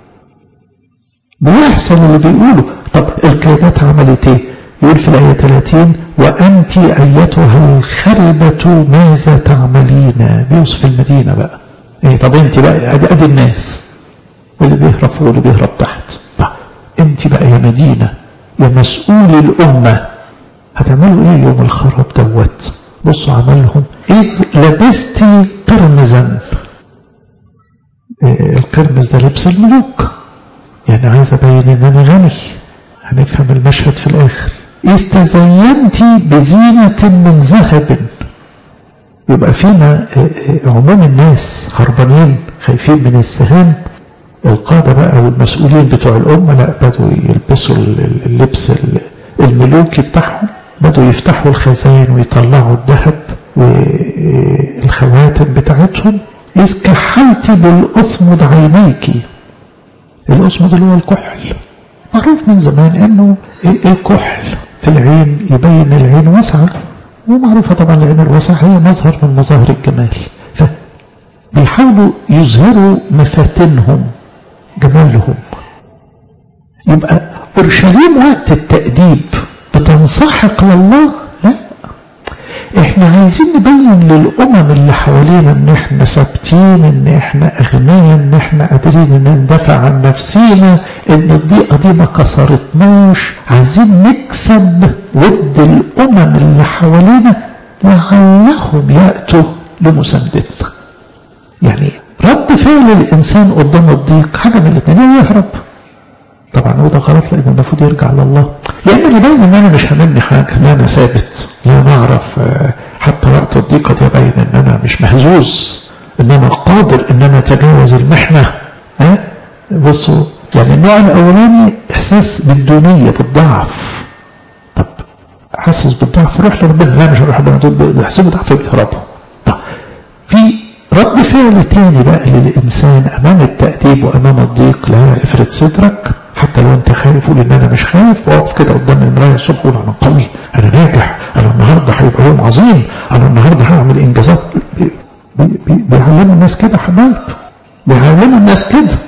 بيحصل اللي بيقوله طب القيادات عملت ايه يقول في الآية 30 وأنت أيتها الخربة ماذا تعملين بيوصف المدينة بقى ايه طب انت بقى ادي, أدي الناس واللي بيهرب فوق واللي بيهرب تحت بقى انت بقى يا مدينة يا مسؤول الأمة هتعملوا ايه يوم الخراب دوت بصوا عملهم إذ لبست قرمزا إيه القرمز ده لبس الملوك يعني عايز أبين إن أنا غني هنفهم المشهد في الآخر إذ تزينت بزينة من ذهب يبقى فينا عموم الناس هربانين خايفين من السهام القادة بقى والمسؤولين بتوع الأمة لا بدوا يلبسوا اللبس الملوكي بتاعهم بدوا يفتحوا الخزائن ويطلعوا الذهب والخواتم بتاعتهم إذ كحلت بالأثمد عينيك الأثمد اللي هو الكحل معروف من زمان أنه الكحل في العين يبين العين واسعة ومعروفة طبعا العين الواسعة هي مظهر من مظاهر الجمال فبيحاولوا يظهروا مفاتنهم جمالهم يبقى أورشليم وقت التأديب بتنسحق لله لا احنا عايزين نبين للأمم اللي حوالينا ان احنا ثابتين ان احنا اغنياء ان احنا قادرين ان ندافع عن نفسينا ان الضيقة دي ما كسرتناش عايزين نكسب ود الأمم اللي حوالينا لعلهم يأتوا لمساندتنا يعني رد فعل الإنسان قدام الضيق حاجة من الاثنين يهرب طبعا وده غلط لأن المفروض يرجع لله لأن اللي باين إن أنا مش هاممني حاجة لا أنا ثابت لا أنا أعرف حتى وقت الضيقة دي باين إن أنا مش مهزوز إن أنا قادر إن أنا أتجاوز المحنة ها بصوا يعني النوع الأولاني إحساس بالدونية بالضعف طب حاسس بالضعف روح لربنا لا مش هروح لربنا دول بيحسبوا ضعف بيهربوا طب في رد فعل تاني بقى للإنسان أمام التأديب وأمام الضيق لا افرد صدرك حتى لو انت خايف قول ان انا مش خايف واقف كده قدام المرايه الصبح قول انا قوي انا ناجح انا النهارده هيبقى يوم عظيم انا النهارده هعمل انجازات بي بي بي بيعلموا الناس كده حبايب بيعلموا الناس كده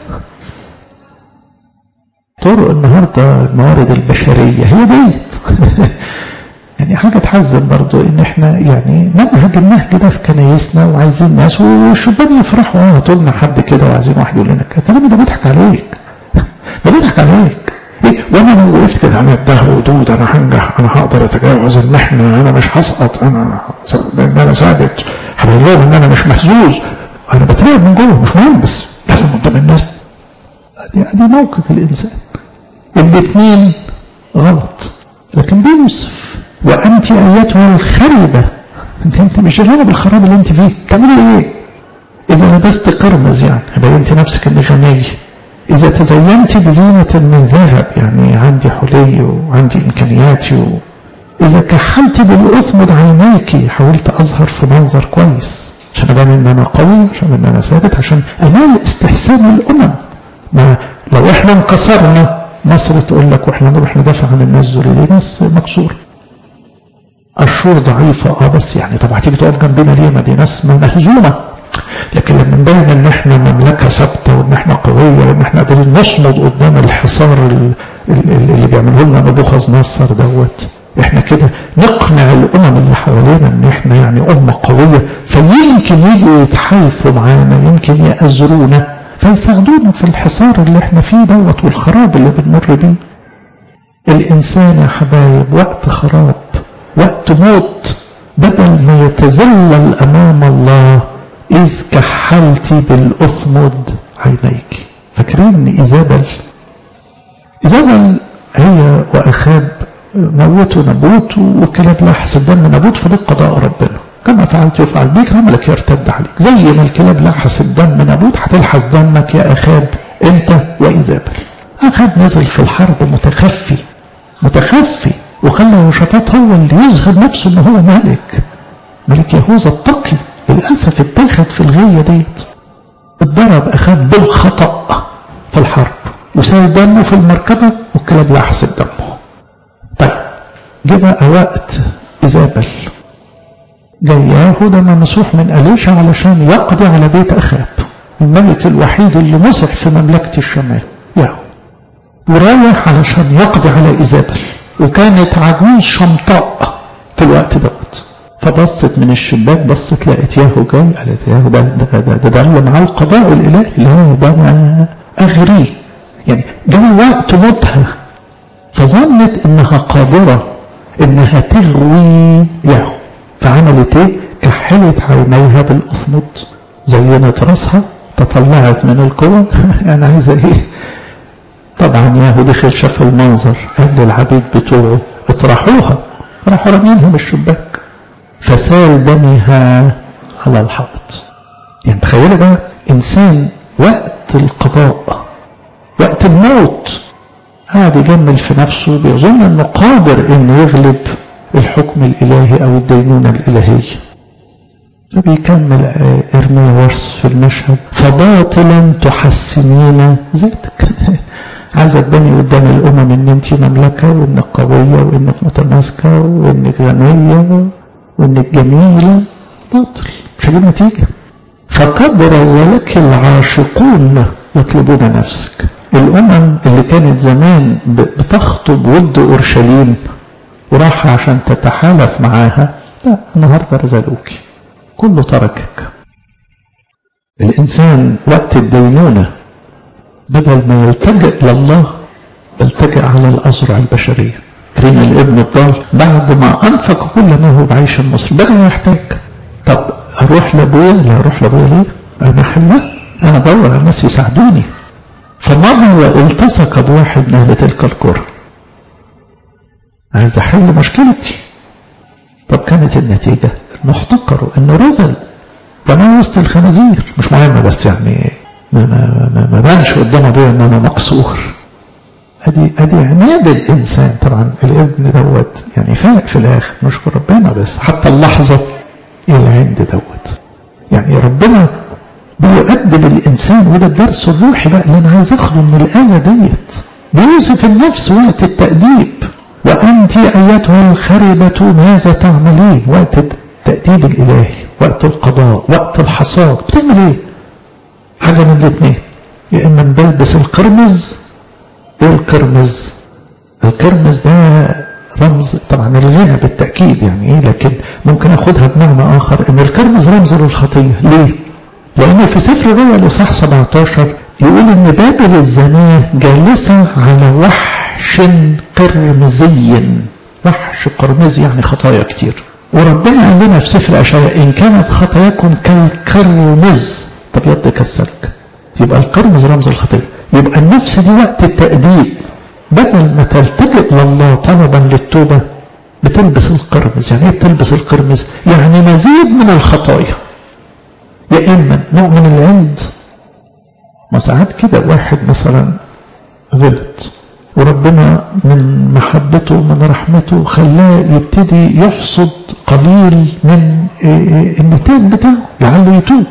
طرق النهارده الموارد البشريه هي ديت يعني حاجة تحزن برضو ان احنا يعني منهج النهج ده في كنايسنا وعايزين ناس والشبان يفرحوا اه هاتوا حد كده وعايزين واحد يقول لنا الكلام ده بيضحك عليك ده بيضحك عليك إيه؟ وانا لو وقفت كده انا الدهر ودود انا هنجح انا هقدر اتجاوز المحنه انا مش هسقط انا ان انا ثابت هبين لهم ان انا مش محزوز انا بترعب من جوه مش مهم بس لازم قدام الناس ادي ادي موقف الانسان الاثنين غلط لكن بيوسف وانت ايتها الخربه انت انت مش جلانه بالخراب اللي انت فيه بتعملي ايه اذا لبست قرمز يعني بينت نفسك انك غنيه إذا تزينت بزينة من ذهب يعني عندي حلي وعندي إمكانياتي و... إذا كحلت بالأثمد عينيك حاولت أظهر في منظر كويس عشان أبان إن أنا قوي عشان إن أنا ثابت عشان أنال استحسان الأمم ما لو إحنا انكسرنا مصر تقول لك وإحنا نروح ندافع عن الناس دول دي ناس مكسور الشور ضعيفة اه بس يعني طب هتيجي تقف جنبنا ليه ما دي ناس مهزومة لكن لما نبين ان احنا مملكه ثابته وان احنا قويه وان احنا قادرين نصمد قدام الحصار اللي بيعمله لنا نبوخذ نصر دوت احنا كده نقنع الامم اللي حوالينا ان احنا يعني امه قويه فيمكن يجوا يتحالفوا معانا يمكن يأزرونا فيساعدونا في الحصار اللي احنا فيه دوت والخراب اللي بنمر بيه الانسان يا حبايب وقت خراب وقت موت بدل ما يتذلل امام الله إذ كحلت بالأثمد عينيك فاكرين إيزابل إيزابل هي وأخاب موتوا نبوت وكلاب لحس الدم نبوت فده قضاء ربنا كما فعلت يفعل بيك عملك يرتد عليك زي ما الكلاب لحس الدم نبوت هتلحس دمك يا أخاب أنت وإيزابل أخاب نزل في الحرب متخفي متخفي وخلى يهوشافاط هو اللي يظهر نفسه ان هو ملك ملك يهوذا التقي للأسف اتاخد في الغية ديت اتضرب أخاب بالخطأ في الحرب وسال دمه في المركبة والكلاب لحست دمه طيب جه بقى وقت إيزابل جاي ياخد ممسوح من أليشا علشان يقضي على بيت أخاب الملك الوحيد اللي مسح في مملكة الشمال ياهو ورايح علشان يقضي على إيزابل وكانت عجوز شمطاء في الوقت دوت فبصت من الشباك بصت لقيت ياهو جاي قالت ياهو ده ده ده, ده, ده اللي معاه القضاء الالهي لا ده انا اغريه يعني جاء وقت موتها فظنت انها قادره انها تغوي ياهو فعملت ايه؟ كحلت عينيها بالاصمت زينت راسها تطلعت من القوة انا عايزه ايه؟ طبعا ياهو دخل شاف المنظر قال للعبيد بتوعه اطرحوها راحوا رامينهم الشباك فسال دمها على الحائط يعني تخيلوا بقى إنسان وقت القضاء وقت الموت قاعد يجمل في نفسه بيظن انه قادر انه يغلب الحكم الالهي او الدينونة الالهية فبيكمل ارميا ورس في المشهد فباطلا تحسنين ذاتك عايزة تبني قدام الامم ان انت مملكة وانك قوية وانك متماسكة وانك غنية وانك جميلة باطل مش هجيب نتيجة فكبر ذلك العاشقون يطلبون نفسك الأمم اللي كانت زمان بتخطب ود أورشليم وراح عشان تتحالف معاها لا النهاردة رزلوك كله تركك الإنسان وقت الدينونة بدل ما يلتجئ لله يلتجئ على الأزرع البشرية كريم الابن الضال بعد ما أنفق كل ما هو بعيش مصر بدأ يحتاج طب أروح لأبويا لا أروح لأبويا ليه أنا حلوة أنا بدور على ناس يساعدوني فمر والتصق بواحد من أهل تلك القرى عايز أحل مشكلتي طب كانت النتيجة انه احتقروا انه رزل رماه وسط الخنازير مش مهم بس يعني ما ما ما, ما بانش قدام ابويا ان انا مكسور ادي ادي عناد الانسان طبعا الابن دوت يعني فاق في الاخر نشكر ربنا بس حتى اللحظه العند دوت يعني ربنا بيؤدب الانسان وده الدرس الروحي بقى اللي انا عايز اخده من الايه ديت بيوصف النفس وقت التاديب وانت ايتها الخربه ماذا تعملين وقت التاديب الالهي وقت القضاء وقت الحصاد بتعمل ايه حاجه من الاثنين يا اما بلبس القرمز ايه القرمز القرمز ده رمز طبعا الغنى بالتاكيد يعني ايه لكن ممكن اخدها بمعنى اخر ان القرمز رمز للخطيه ليه لأنه في سفر الرؤيا الإصحاح 17 يقول إن بابل الزانية جالسة على وحش قرمزي وحش قرمزي يعني خطايا كتير وربنا قال لنا في سفر أشعياء إن كانت خطاياكم كالقرمز طب يد كالسلك يبقى القرمز رمز الخطية يبقى النفس دي وقت التأديب بدل ما تلتجئ لله طلبا للتوبة بتلبس القرمز يعني ايه بتلبس القرمز يعني مزيد من الخطايا يا إما نوع من العند ما ساعات كده واحد مثلا غلط وربنا من محبته من رحمته خلاه يبتدي يحصد قليل من النتاج بتاعه لعله يتوب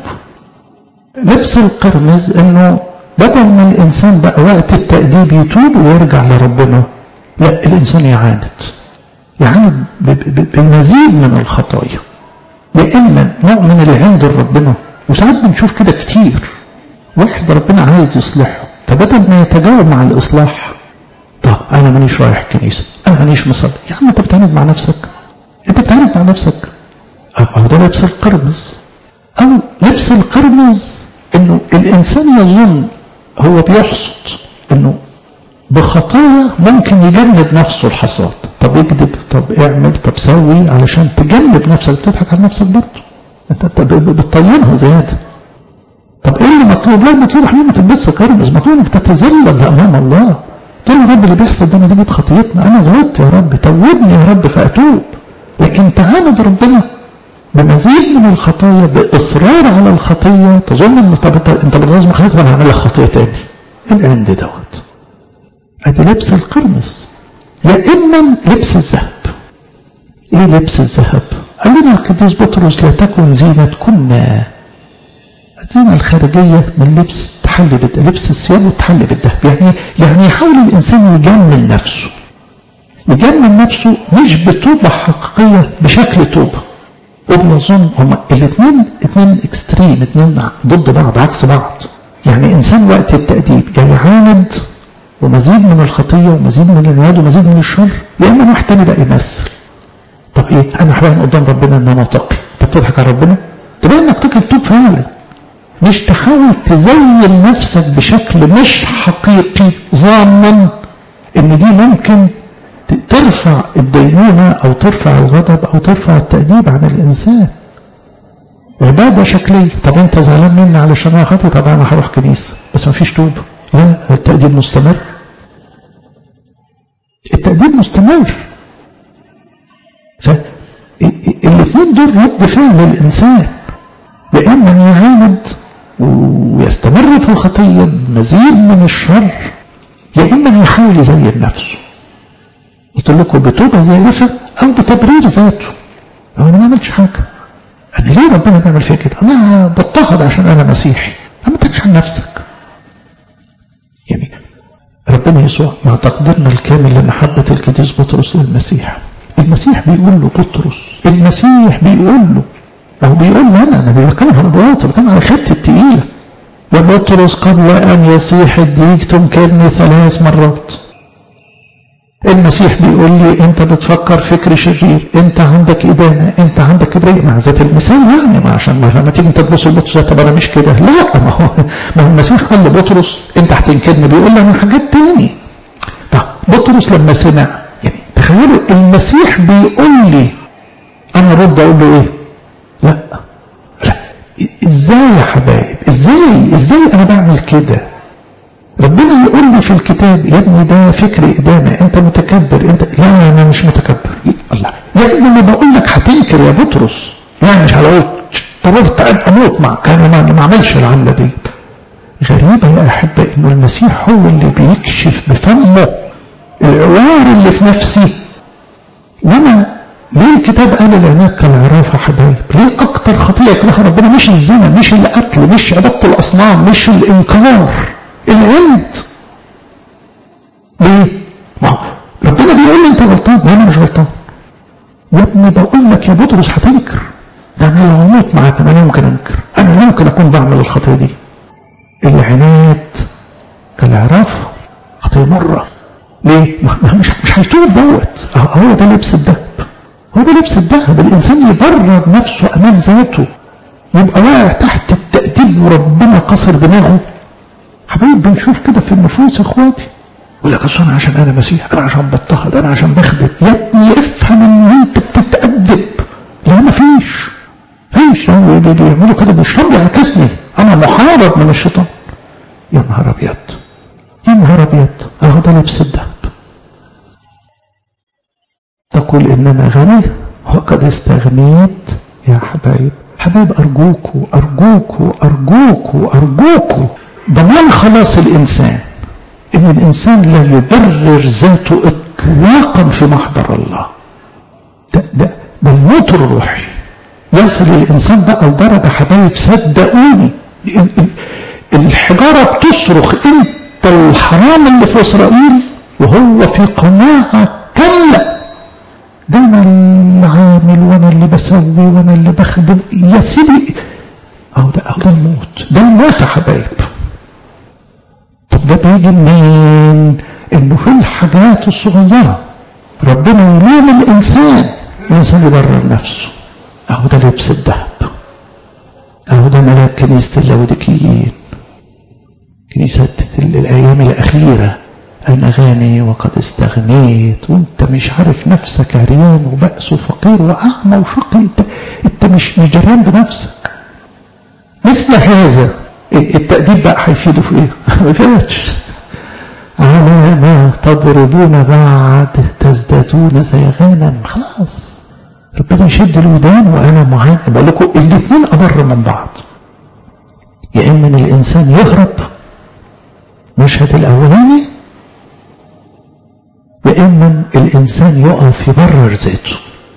لبس القرمز انه بدل ما الانسان بقى وقت التأديب يتوب ويرجع لربنا لا الانسان يعاند يعاند بمزيد من الخطايا يا اما نوع من العند ربنا وساعات بنشوف كده كتير واحد ربنا عايز يصلحه فبدل ما يتجاوب مع الإصلاح طب أنا مانيش رايح الكنيسة أنا مانيش مصلي يا عم أنت بتعاند مع نفسك أنت بتعاند مع نفسك أو ده لبس القرمز أو لبس القرمز إنه الإنسان يظن هو بيحصد إنه بخطايا ممكن يجنب نفسه الحصاد طب اكذب طب اعمل طب سوي علشان تجنب نفسك بتضحك على نفسك برضه انت بتطينها زياده طب ايه اللي مطلوب لا مطلوب حبيبي ما تلبسش كرمز مطلوب انك تتذلل امام الله تقول يا رب اللي بيحصل ده نتيجه خطيتنا انا غلطت يا رب توبني يا رب فاتوب لكن تعاند ربنا بمزيد من الخطايا باصرار على الخطيه تظن ان طب انت بالغصب خليك وانا هعمل لك خطيه تاني العند دوت ادي لبس القرمز يا اما لبس الذهب ايه لبس الذهب قال لنا القديس بطرس لا تكن زينتكن الزينة الخارجية من لبس تحلي بالذهب لبس الثياب وتحلي بالذهب يعني يعني يحاول الإنسان يجمل نفسه يجمل نفسه مش بتوبة حقيقية بشكل توبة وبنظن هما الاثنين اثنين اكستريم اثنين ضد بعض عكس بعض يعني انسان وقت التأديب يا يعني يعاند ومزيد من الخطية ومزيد من العناد ومزيد من الشر يا اما واحد تاني بقى يمثل طب ايه انا حبان قدام ربنا ان انا تقي انت بتضحك على ربنا طب انك تقي تتوب فعلا مش تحاول تزين نفسك بشكل مش حقيقي ظانا ان دي ممكن ترفع الدينونة او ترفع الغضب او ترفع التأديب عن الانسان عبادة شكلية طب انت زعلان مني علشان انا خاطي طب انا هروح كنيسة بس ما فيش توبة لا التأديب مستمر التأديب مستمر فالاثنين دول رد فعل للإنسان يا إما يعاند ويستمر في الخطية بمزيد من الشر يا إما يحاول يزين نفسه قلت لكم بتوبة زائفة أو بتبرير ذاته أو أنا ما عملتش حاجة أنا ليه ربنا بيعمل فيا كده؟ أنا بضطهد عشان أنا مسيحي ما تكش عن نفسك يعني ربنا يسوع مع تقديرنا الكامل لمحبة القديس بطرس للمسيح المسيح بيقول له بطرس المسيح بيقول له هو بيقول له أنا أنا بيتكلم على نبوات بيتكلم على خيبتي التقيلة يا بطرس قبل أن يسيح الديك تنكرني ثلاث مرات المسيح بيقول لي انت بتفكر فكر شرير انت عندك ادانه انت عندك كبرياء مع ذات المثال يعني ما عشان ما لما تيجي انت تبص لبطرس طب انا مش كده لا ما هو ما هو المسيح قال لبطرس انت هتنكرني بيقول لي انا حاجات تاني طب بطرس لما سمع يعني تخيلوا المسيح بيقول لي انا رد اقول له ايه لا لا ازاي يا حبايب ازاي ازاي انا بعمل كده ربنا يقول لي في الكتاب يا ابني ده فكر إدانة أنت متكبر أنت لا أنا مش متكبر الله يا ابني اللي بقول لك هتنكر يا بطرس لا مش على اضطررت أن أموت معك أنا ما, ما عملش العملة دي غريبة يا أحبة إنه المسيح هو اللي بيكشف بفمه العوار اللي في نفسي وأنا ليه الكتاب قال العناد كالعرافة حبايب ليه أكتر خطيئة يكرهها ربنا مش الزنا مش القتل مش عبادة الأصنام مش الإنكار العند ليه؟ ما ربنا بيقول لي انت غلطان انا مش غلطان يا ابني بقول لك يا بطرس هتنكر ده انا لو هموت معاك انا ممكن انكر انا ممكن اكون بعمل الخطيه دي العناد كالعراف خطيه مره ليه؟ ما مش مش هيتوب دوت هو ده لبس الذهب هو ده لبس الذهب الانسان يبرر نفسه امام ذاته يبقى واقع تحت التأديب وربنا كسر دماغه حبايب بنشوف كده في النفوس اخواتي يقول لك اصل انا عشان انا مسيح انا عشان بضطهد انا عشان بخدم يا ابني افهم ان انت بتتأدب لا ما فيش فيش هو بيعملوا كده مش راضي يعكسني انا محارب من الشيطان يا نهار ابيض يا نهار ابيض اهو ده لبس الذهب تقول اننا غني وقد استغنيت يا حبايب حبايب ارجوكوا ارجوكوا ارجوكوا ارجوكوا ضمان خلاص الإنسان إن الإنسان لا يبرر ذاته إطلاقا في محضر الله ده, ده, ده الموت الروحي يصل الإنسان ده لدرجة حبايب صدقوني الحجارة بتصرخ أنت الحرام اللي في إسرائيل وهو في قناعة كاملة ده أنا اللي عامل وأنا اللي بسوي وأنا اللي بخدم يا سيدي أهو ده أهو ده الموت ده الموت يا حبايب طب ده بيجي منين انه في الحاجات الصغيرة ربنا يلوم الانسان الانسان يبرر نفسه اهو ده لبس الذهب اهو ده ملاك كنيسة اللاوديكيين كنيسة الايام الاخيرة انا غني وقد استغنيت وانت مش عارف نفسك عريان وبأس وفقير واعمى وشقي انت, انت مش مش دريان بنفسك مثل هذا التأديب بقى هيفيده في ايه؟ ما يفيدش على ما تضربون بعد تزدادون زي غنم خلاص ربنا يشد الودان وانا معاك بقول لكم الاثنين اضر من بعض يا اما ان الانسان يهرب مشهد الاولاني يا اما الانسان يقف يبرر ذاته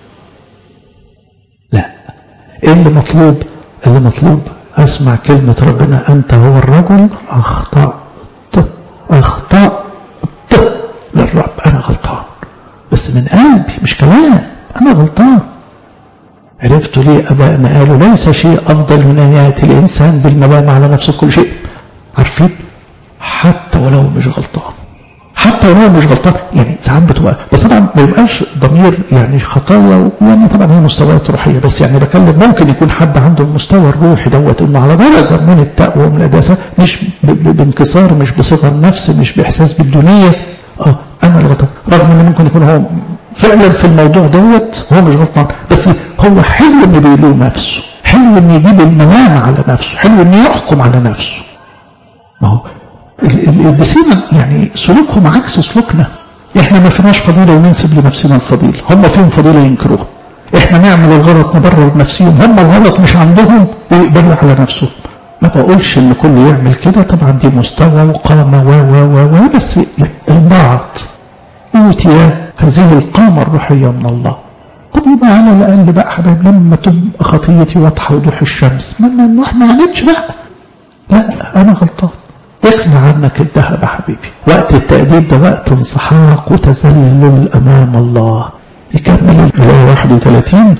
لا ايه اللي مطلوب اللي مطلوب أسمع كلمة ربنا أنت هو الرجل أخطأت أخطأت للرب أنا غلطان بس من قلبي مش كلام أنا غلطان عرفت ليه أبائنا قالوا ليس شيء أفضل من أن يأتي الإنسان بالملام على نفسه كل شيء عارفين حتى ولو مش غلطان حتى ولو مش غلطان يعني ساعات بتبقى بس طبعا ما يبقاش ضمير يعني خطايا يعني طبعا هي مستويات روحيه بس يعني بكلم ممكن يكون حد عنده المستوى الروحي دوت انه على درجه من التقوى ومن القداسه مش بانكسار مش بصغر نفس مش باحساس بالدنيه اه انا الغلطان رغم ان ممكن يكون هو فعلا في الموضوع دوت هو مش غلطان بس هو حلو انه بيلوم نفسه حلو انه يجيب الملام على نفسه حلو انه يحكم على نفسه ما هو القديسين يعني سلوكهم عكس سلوكنا احنا ما فيناش فضيلة وننسب لنفسنا الفضيلة هم فيهم فضيلة ينكروها احنا نعمل الغلط نبرر نفسيهم هم الغلط مش عندهم ويقبلوا على نفسهم ما بقولش ان كله يعمل كده طبعا دي مستوى وقامة و و و و بس البعض اوتي هذه القامة الروحية من الله طب يبقى على الاقل بقى حبايب لما تبقى خطيتي واضحة وضوح الشمس ما ما ما نعملش بقى لا انا غلطان اخلع عنك الذهب يا حبيبي وقت التأديب ده وقت انسحاق وتذلل امام الله يكمل الآية 31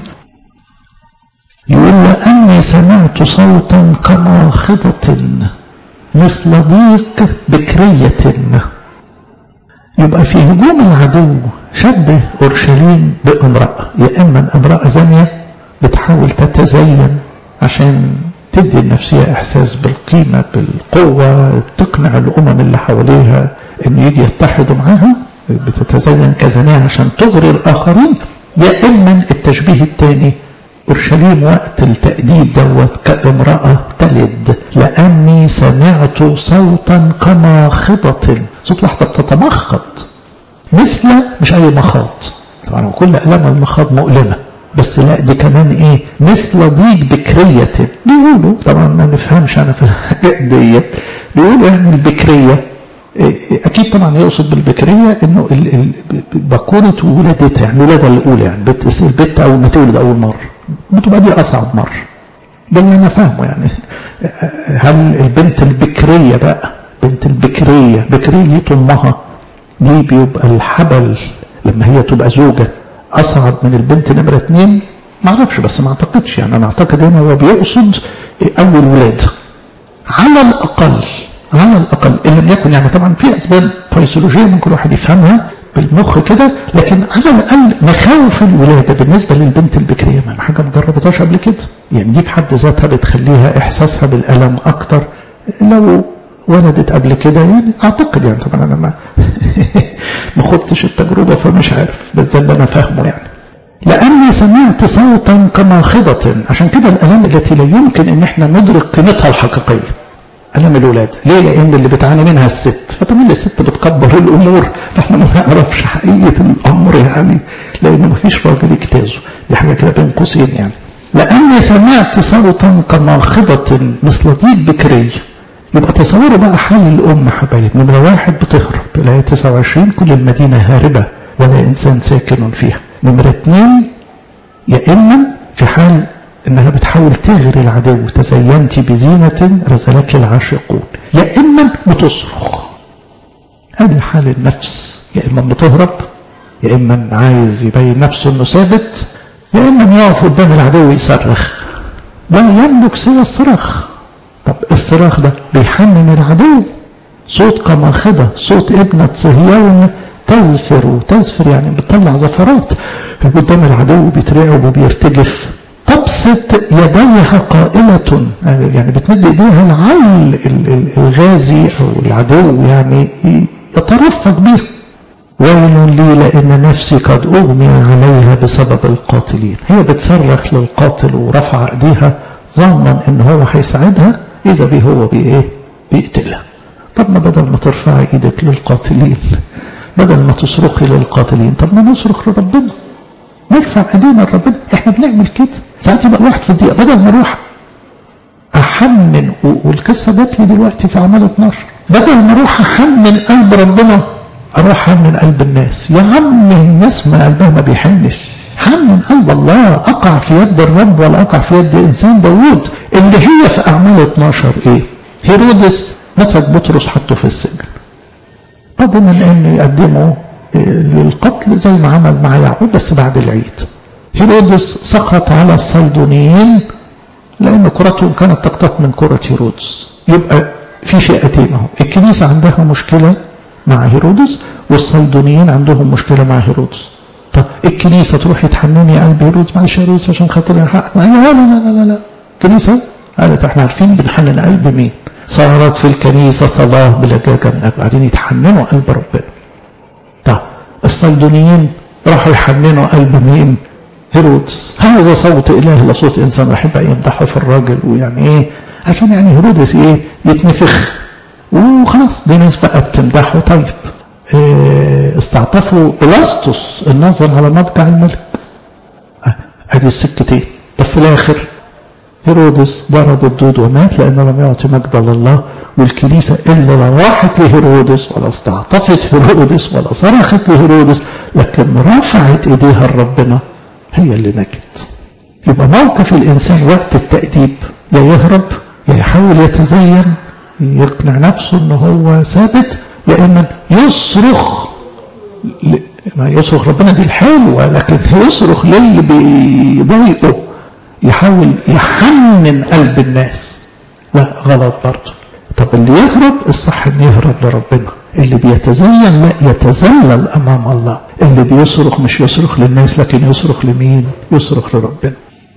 يقول لأني سمعت صوتا كماخضة مثل ضيق بكرية يبقى في هجوم العدو شبه أورشليم بامرأة يا إما امرأة زانية بتحاول تتزين عشان تدي النفسية إحساس بالقيمة بالقوة تقنع الأمم اللي حواليها إن يجي يتحدوا معاها بتتزين كزانية عشان تغري الآخرين يا إما التشبيه الثاني أورشليم وقت التأديب دوت كامرأة تلد لأني سمعت صوتا كماخضة صوت واحدة بتتمخض مثل مش أي مخاض طبعا كل ألم المخاض مؤلمة بس لا دي كمان ايه مثل ضيق بكرية بيقولوا طبعا ما نفهمش انا في الحاجات ديت بيقولوا يعني البكرية اكيد طبعا يقصد بالبكريه انه بكوره ولادتها يعني الولاده الاولى يعني بت البت اول ما تولد اول مره بتبقى دي اصعب مره ده اللي انا فاهمه يعني هل البنت البكريه بقى بنت البكريه بكريه امها دي بيبقى الحبل لما هي تبقى زوجه اصعب من البنت نمره اثنين ما اعرفش بس ما اعتقدش يعني انا اعتقد هنا هو بيقصد اول ولاده على الاقل على الأقل إن لم يكن يعني طبعا في أسباب فيسيولوجية ممكن كل واحد يفهمها بالمخ كده لكن على الأقل مخاوف الولادة بالنسبة للبنت البكرية ما حاجة ما جربتهاش قبل كده يعني دي في حد ذاتها بتخليها إحساسها بالألم أكتر لو ولدت قبل كده يعني أعتقد يعني طبعا أنا ما ما خدتش التجربة فمش عارف بس ده اللي أنا فاهمه يعني لأني سمعت صوتا كماخضة عشان كده الآلام التي لا يمكن إن احنا ندرك قيمتها الحقيقية ألم الولادة ليه لأن اللي بتعاني منها الست فطبعا الست بتكبر الأمور فإحنا ما نعرفش حقيقة الأمر يعني لأن ما فيش راجل يجتازه دي حاجة كده بين قوسين يعني لأني سمعت صوتا كماخضة مثل ضيق بكري يبقى تصوروا بقى حال الأم حبايب نمرة واحد بتهرب الآية 29 كل المدينة هاربة ولا إنسان ساكن فيها نمرة اثنين يا إما في حال انها بتحاول تغري العدو تزينت بزينة رزلك العاشقون يا اما بتصرخ ادي حال النفس يا اما بتهرب يا اما عايز يبين نفسه انه ثابت يا اما يقف قدام العدو يصرخ لا يملك سوى الصراخ طب الصراخ ده بيحنن العدو صوت كماخضة صوت ابنة صهيون تزفر تزفر يعني بتطلع زفرات قدام العدو بيترعب وبيرتجف تبسط يديها قائلة يعني بتمد ايديها لعل الغازي او العدو يعني يترفق به ويل لي لان نفسي قد اغمي عليها بسبب القاتلين هي بتصرخ للقاتل ورفع ايديها ظنا ان هو هيساعدها اذا به هو بايه بيقتلها طب ما بدل ما ترفعي ايدك للقاتلين بدل ما تصرخي للقاتلين طب ما نصرخ لربنا نرفع ايدينا لربنا احنا بنعمل كده ساعات يبقى الواحد في الدقيقه بدل ما اروح احنن والقصه جات لي دلوقتي في اعمال 12 بدل ما اروح احنن قلب ربنا اروح احنن قلب الناس يا عم الناس ما قلبها ما بيحنش حنن قلب الله اقع في يد الرب ولا اقع في يد انسان داوود اللي هي في اعمال 12 ايه هيرودس مسك بطرس حطه في السجن قدم ان يقدمه للقتل زي ما عمل مع يعقوب بس بعد العيد هيرودس سقط على الصيدونيين لأن كرتهم كانت تقتط من كرة هيرودس يبقى في فئتين اهو الكنيسة عندها مشكلة مع هيرودس والصيدونيين عندهم مشكلة مع هيرودس طب الكنيسة تروح تحنني قلب هيرودس معلش يا هيرودس عشان خاطر الحق لا لا لا لا لا الكنيسة قالت احنا عارفين بنحنن قلب مين صارت في الكنيسة صلاة بلجاجة من قلب قاعدين يتحننوا قلب ربنا طب الصيدونيين راحوا يحننوا قلب مين هيرودس هذا صوت إله لا صوت إنسان راح يبقى يمدحه في الراجل ويعني إيه عشان يعني هيرودس إيه يتنفخ وخلاص دي ناس بقى بتمدحه طيب إيه استعطفوا بلاستوس النظر على مضجع الملك ادي السكتين طب في الاخر هيرودس ضرب الدود ومات لانه لم يعطي مجد لله والكنيسة إلا لا راحت لهيرودس ولا استعطفت هيرودس ولا صرخت لهيرودس لكن رفعت إيديها لربنا هي اللي نجت يبقى موقف الإنسان وقت التأديب يا يهرب يا يحاول يتزين يقنع نفسه إن هو ثابت يا إما يصرخ ما يصرخ ربنا دي الحلوة لكن يصرخ للي بيضايقه يحاول يحنن قلب الناس لا غلط برضه طب اللي يهرب الصح ان يهرب لربنا اللي بيتزين لا يتذلل امام الله اللي بيصرخ مش يصرخ للناس لكن يصرخ لمين يصرخ لربنا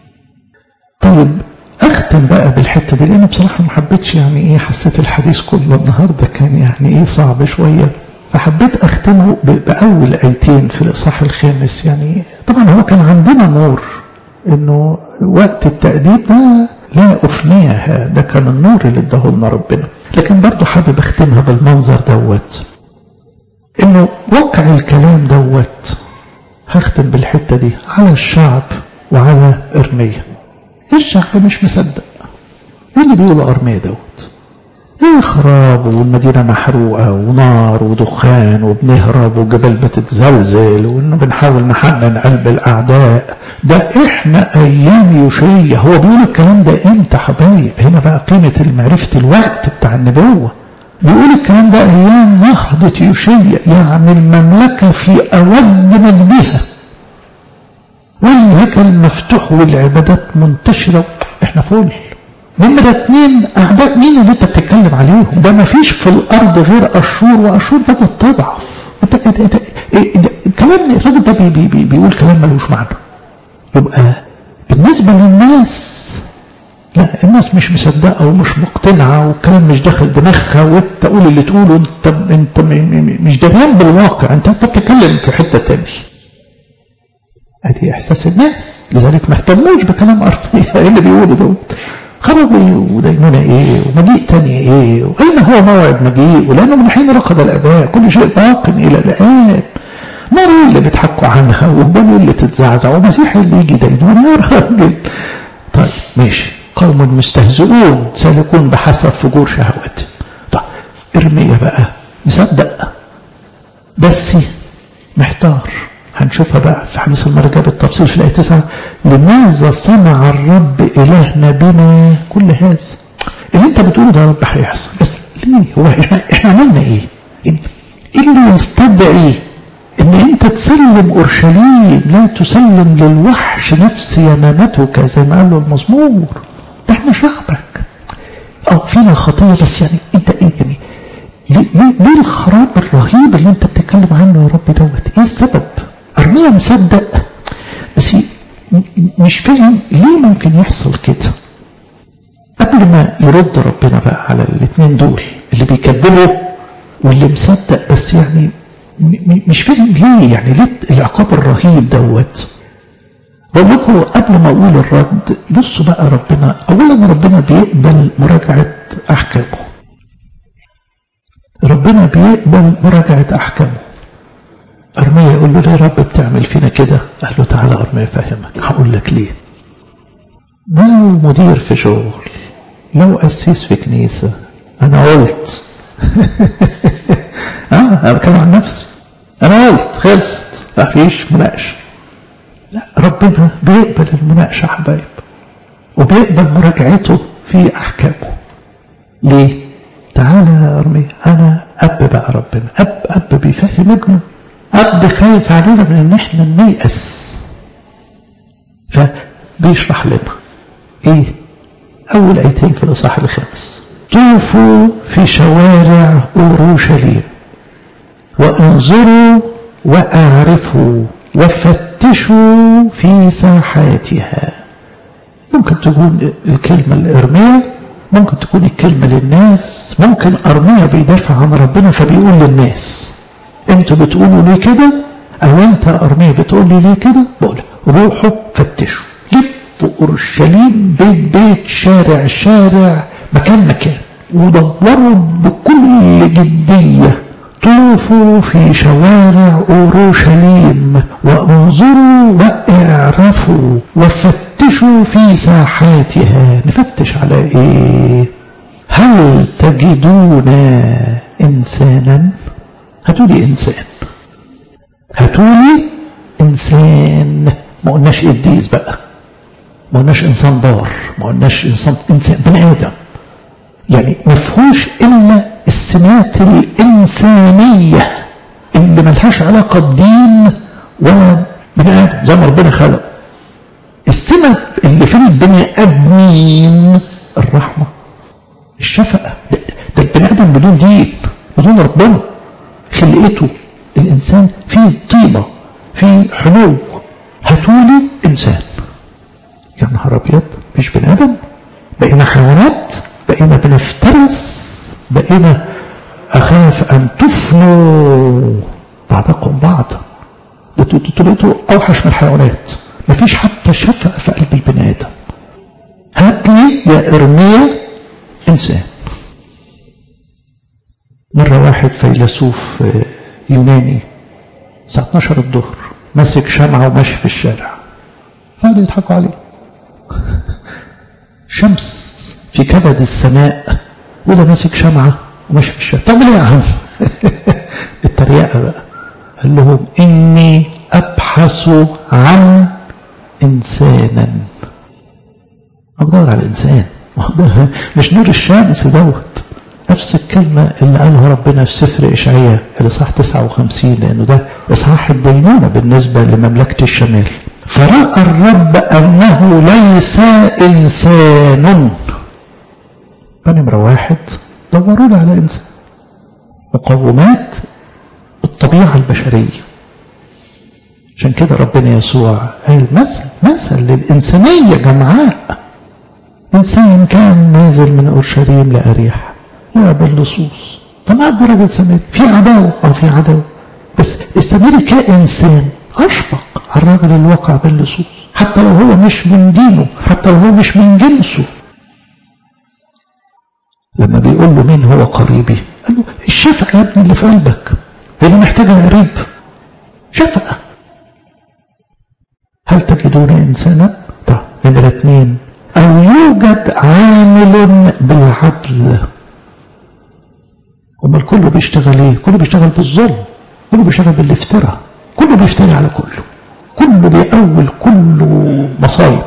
طيب اختم بقى بالحته دي لان بصراحه ما حبيتش يعني ايه حسيت الحديث كله النهارده كان يعني ايه صعب شويه فحبيت اختمه باول ايتين في الاصحاح الخامس يعني طبعا هو كان عندنا نور انه وقت التأديب ده لا أفنيها ده كان النور اللي اداه لنا ربنا لكن برضه حابب اختمها بالمنظر دوت انه وقع الكلام دوت هختم بالحتة دي على الشعب وعلى إرمية الشعب مش مصدق ايه اللي بيقولوا أرمية دوت ايه خراب والمدينة محروقة ونار ودخان وبنهرب والجبال بتتزلزل وانه بنحاول نحنن قلب الاعداء ده احنا ايام يوشية هو بيقول الكلام ده امتى حبايب هنا بقى قيمة معرفة الوقت بتاع النبوة بيقول الكلام ده ايام نهضة يوشية يعني المملكة في اوج مجدها والهيكل مفتوح والعبادات منتشرة احنا فل نمرة اتنين أعداء مين اللي أنت بتتكلم عليهم؟ ده ما فيش في الأرض غير أشور وأشور بدأت تضعف. أنت أنت أنت الكلام الراجل ده بي بي بي بيقول كلام ملوش معنى. يبقى بالنسبة للناس لا الناس مش مصدقة ومش مقتنعة والكلام مش داخل دماغها وانت قول اللي تقوله انت انت مش دريان بالواقع انت انت بتتكلم في حتة تانية. ادي احساس الناس لذلك ما اهتموش بكلام ارميا ايه اللي بيقوله دوت خرج ايه ودينونة ايه ومجيء تاني ايه واين هو موعد مجيء ولانه من حين رقد الاباء كل شيء باق الى الان نار اللي بيضحكوا عنها وبنو اللي تتزعزع ومسيح اللي يجي دينونة يا راجل طيب ماشي قوم مستهزئون سالكون بحسب فجور شهواتهم طيب ارمية بقى مصدق بس محتار هنشوفها بقى في حديث المرة جاب التفصيل في الآية 9 لماذا صنع الرب إلهنا بنا كل هذا اللي انت بتقوله ده يا رب هيحصل بس ليه هو احنا, احنا عملنا ايه ايه اللي يستدعي ان انت تسلم اورشليم لا تسلم للوحش نفس يمامتك زي ما قال له المزمور ده احنا شعبك اه فينا خطيه بس يعني انت ايه يعني ليه, ليه, ليه الخراب الرهيب اللي انت بتتكلم عنه يا رب دوت ايه السبب أرميا مصدق بس مش فاهم ليه ممكن يحصل كده قبل ما يرد ربنا بقى على الاثنين دول اللي بيكذبوا واللي مصدق بس يعني مش فاهم ليه يعني ليه العقاب الرهيب دوت بقول لكم قبل ما اقول الرد بصوا بقى ربنا اولا ربنا بيقبل مراجعه احكامه ربنا بيقبل مراجعه احكامه أرميا يقول له ليه يا رب بتعمل فينا كده قال له تعالى أرميا أفهمك هقول لك ليه لو مدير في شغل لو أسيس في كنيسة أنا قلت اه أنا بتكلم عن نفسي أنا قلت خلصت ما فيش مناقشة لا ربنا بيقبل المناقشة حبايب وبيقبل مراجعته في أحكامه ليه؟ تعالى يا أرميا أنا أب بقى ربنا أب أب بيفهم ابنه أب خايف علينا من إن إحنا نيأس فبيشرح لنا إيه أول آيتين في الإصحاح الخامس طوفوا في شوارع أورشليم وانظروا وأعرفوا وفتشوا في ساحاتها ممكن تكون الكلمة الإرمية ممكن تكون الكلمة للناس ممكن أرمية بيدافع عن ربنا فبيقول للناس انتوا بتقولوا ليه كده او انت ارميه بتقول لي ليه كده بقول روحوا فتشوا لفوا اورشليم بيت بيت شارع شارع مكان مكان ودوروا بكل جدية طوفوا في شوارع اورشليم وانظروا اعرفوا وفتشوا في ساحاتها نفتش على ايه هل تجدون انسانا هاتولي انسان هاتولي انسان ما قلناش قديس بقى ما قلناش انسان بار ما قلناش انسان انسان بني ادم يعني ما فيهوش الا السمات الانسانيه اللي ملهاش علاقه بدين ولا بني ادم زي ما ربنا خلقه السمة اللي في البني ادمين الرحمه الشفقه ده, ده البني ادم بدون دين بدون ربنا خلقته الانسان فيه طيبه فيه حنو هاتولي انسان يا نهار ابيض مفيش بني ادم بقينا حيوانات بقينا بنفترس بقينا اخاف ان تفنوا بعضكم بعضا ده بقيتوا اوحش من الحيوانات مفيش حتى شفقه في قلب البني ادم هات لي يا ارميا انسان مرة واحد فيلسوف يوناني الساعة 12 الظهر ماسك شمعة وماشي في الشارع قعدوا يضحكوا عليه شمس في كبد السماء وده ماسك شمعة وماشي في الشارع طب ليه يا عم التريقة بقى قال لهم إني أبحث عن إنسانا أدور على الإنسان مش نور الشمس دوت نفس الكلمة اللي قالها ربنا في سفر إشعياء الإصحاح 59 لأنه ده إصحاح الدينونة بالنسبة لمملكة الشمال فرأى الرب أنه ليس إنسان فنمرة واحد دوروا له على إنسان مقومات الطبيعة البشرية عشان كده ربنا يسوع قال مثل مثل للإنسانية جمعاء إنسان كان نازل من أورشليم لأريح لا باللصوص فمعد راجل سمير في عداوة أو في عداوة بس السميري كإنسان أشفق على الراجل اللي وقع باللصوص حتى لو هو مش من دينه حتى لو هو مش من جنسه لما بيقول له مين هو قريبي قال له الشفقة يا ابني اللي في قلبك اللي محتاجها قريب شفقة هل تجدون إنسانا؟ طيب نمرة اثنين أو يوجد عامل بالعدل امال كله بيشتغل ايه كله بيشتغل بالظلم كله بيشتغل بالافتراء كله بيفتري على كله كله بيأول كله مصايب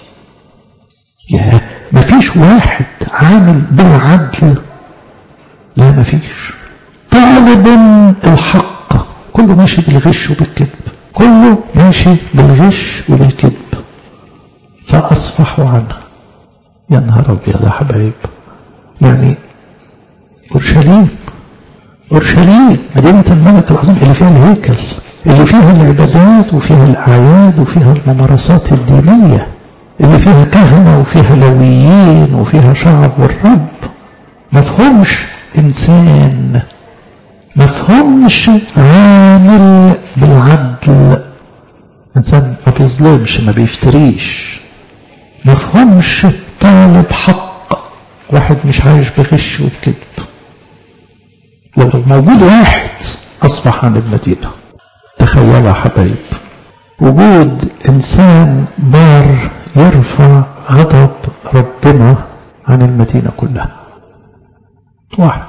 يا مفيش واحد عامل بالعدل لا مفيش طالب الحق كله ماشي بالغش وبالكذب كله ماشي بالغش وبالكذب فأصفحوا عنه يا نهار أبيض يا حبايب يعني أورشليم أورشليم مدينة الملك العظيم اللي فيها الهيكل اللي فيها العبادات وفيها الأعياد وفيها الممارسات الدينية اللي فيها كهنة وفيها لويين وفيها شعب والرب مفهومش إنسان مفهومش عامل بالعدل إنسان ما بيظلمش ما بيفتريش مفهومش طالب حق واحد مش عايش بغش وبكذب لو موجود واحد أصبح عن المدينة تخيلوا يا حبايب وجود إنسان بار يرفع غضب ربنا عن المدينة كلها واحد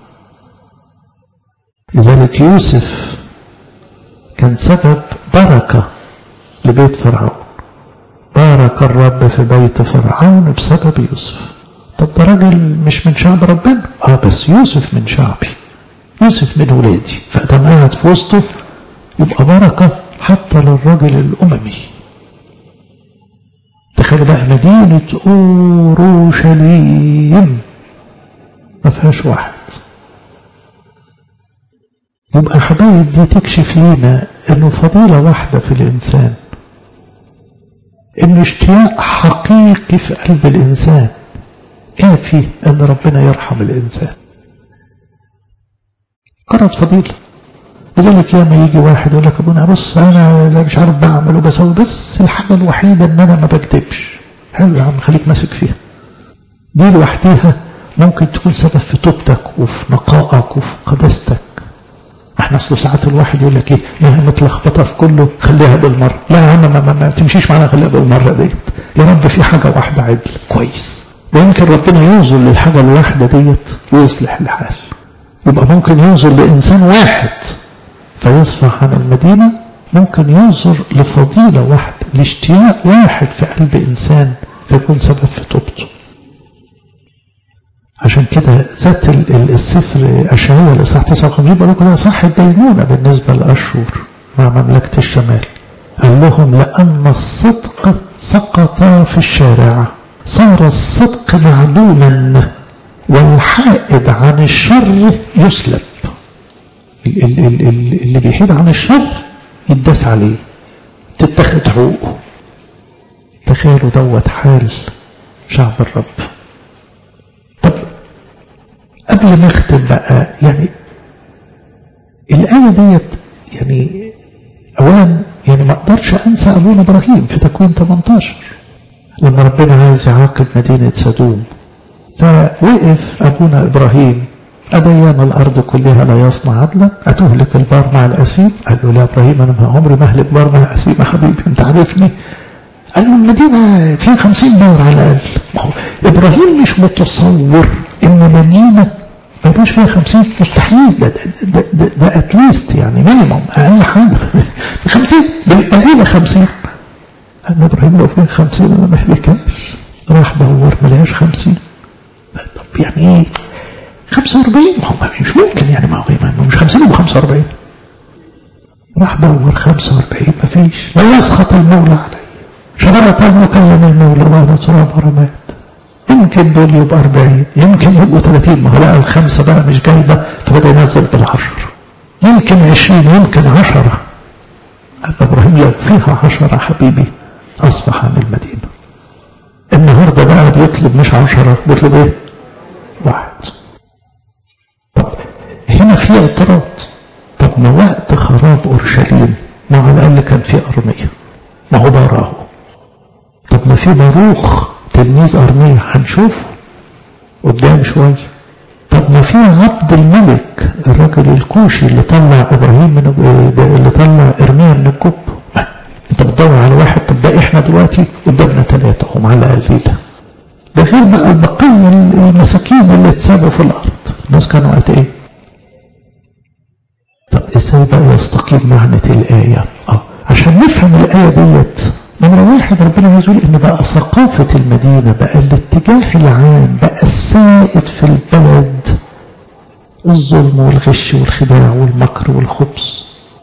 لذلك يوسف كان سبب بركة لبيت فرعون بارك الرب في بيت فرعون بسبب يوسف طب ده راجل مش من شعب ربنا اه بس يوسف من شعبي يوسف من ولادي فأدام قاعد في وسطه يبقى بركة حتى للراجل الأممي تخيل بقى مدينة أوروشليم ما فيهاش واحد يبقى حبايب دي تكشف لينا انه فضيلة واحدة في الانسان انه اشتياق حقيقي في قلب الانسان كافي ان ربنا يرحم الانسان قرأت فضيلة لذلك ياما يجي واحد يقول لك ابونا بص انا لا مش عارف بعمل وبسوي بس الحاجة الوحيدة ان انا ما بكذبش حلو يا عم خليك ماسك فيها دي لوحديها ممكن تكون سبب في توبتك وفي نقائك وفي قداستك احنا اصل ساعات الواحد يقول لك ايه ما هي متلخبطه في كله خليها بالمره لا يا عم ما, ما, ما تمشيش معانا خليها بالمره ديت يا رب في حاجه واحده عدل كويس ويمكن ربنا ينظر للحاجه الواحده ديت ويصلح الحال يبقى ممكن ينظر لانسان واحد فيصفح عن المدينه ممكن ينظر لفضيله واحده لاشتياق واحد في قلب انسان فيكون سبب في توبته عشان كده ذات السفر أشعية الإصحاح 59 بيقول لكم ده صح الدينونة بالنسبة لأشور مع مملكة الشمال قال لهم لأن الصدق سقط في الشارع صار الصدق معلوما والحائد عن الشر يسلب اللي بيحيد عن الشر يداس عليه تتخذ حقوقه تخيلوا دوت حال شعب الرب قبل ما اختم بقى يعني الآية ديت يعني أولا يعني ما أقدرش أنسى أبونا إبراهيم في تكوين 18 لما ربنا عايز يعاقب مدينة سدوم فوقف أبونا إبراهيم أديان الأرض كلها لا يصنع عدلا أتهلك البار مع الأسيم قال له لا إبراهيم أنا ما عمري ما أهلك بار مع الأسيم يا حبيبي أنت عارفني قال له المدينة فيها خمسين بار على الأقل ما هو إبراهيم مش متصور إن مدينة ما يبقاش فيها خمسين مستحيل ده ده ده, ده اتليست يعني مينيموم أقل حاجة خمسين قليلة خمسين قال له إبراهيم لو فيها خمسين أنا ما أهلكهاش راح دور ما لهاش خمسين طب يعني إيه 45 ما هو مش ممكن يعني ما هو مش 50 يبقى 45 راح دور 45 ما فيش لا يسخط المولى علي شجرة المكلم المولى وانا تراب ورماد يمكن دول يبقى 40 يمكن يبقوا 30 ما هو لقى الخمسة بقى مش جايبة فبدأ ينزل بالعشر يمكن 20 يمكن 10 قال ابراهيم لو فيها 10 حبيبي اصبح عن المدينة النهارده بقى بيطلب مش 10 بيطلب ايه؟ واحد طب هنا في اعتراض طب ما وقت خراب اورشليم ما على الاقل كان في ارميه ما هو براه طب ما في باروخ تلميذ ارميه هنشوفه قدام شويه طب ما في عبد الملك الراجل الكوشي اللي طلع ابراهيم من اللي طلع ارميا من الجب انت بتدور على واحد طب ده احنا دلوقتي قدامنا ثلاثه هم على الاقل ده غير بقى البقية المساكين اللي اتسابوا في الأرض الناس كانوا قد إيه طب إزاي بقى يستقيم معنى الآية آه. عشان نفهم الآية ديت نمرة واحد ربنا عايز يقول إن بقى ثقافة المدينة بقى الاتجاه العام بقى السائد في البلد الظلم والغش والخداع والمكر والخبث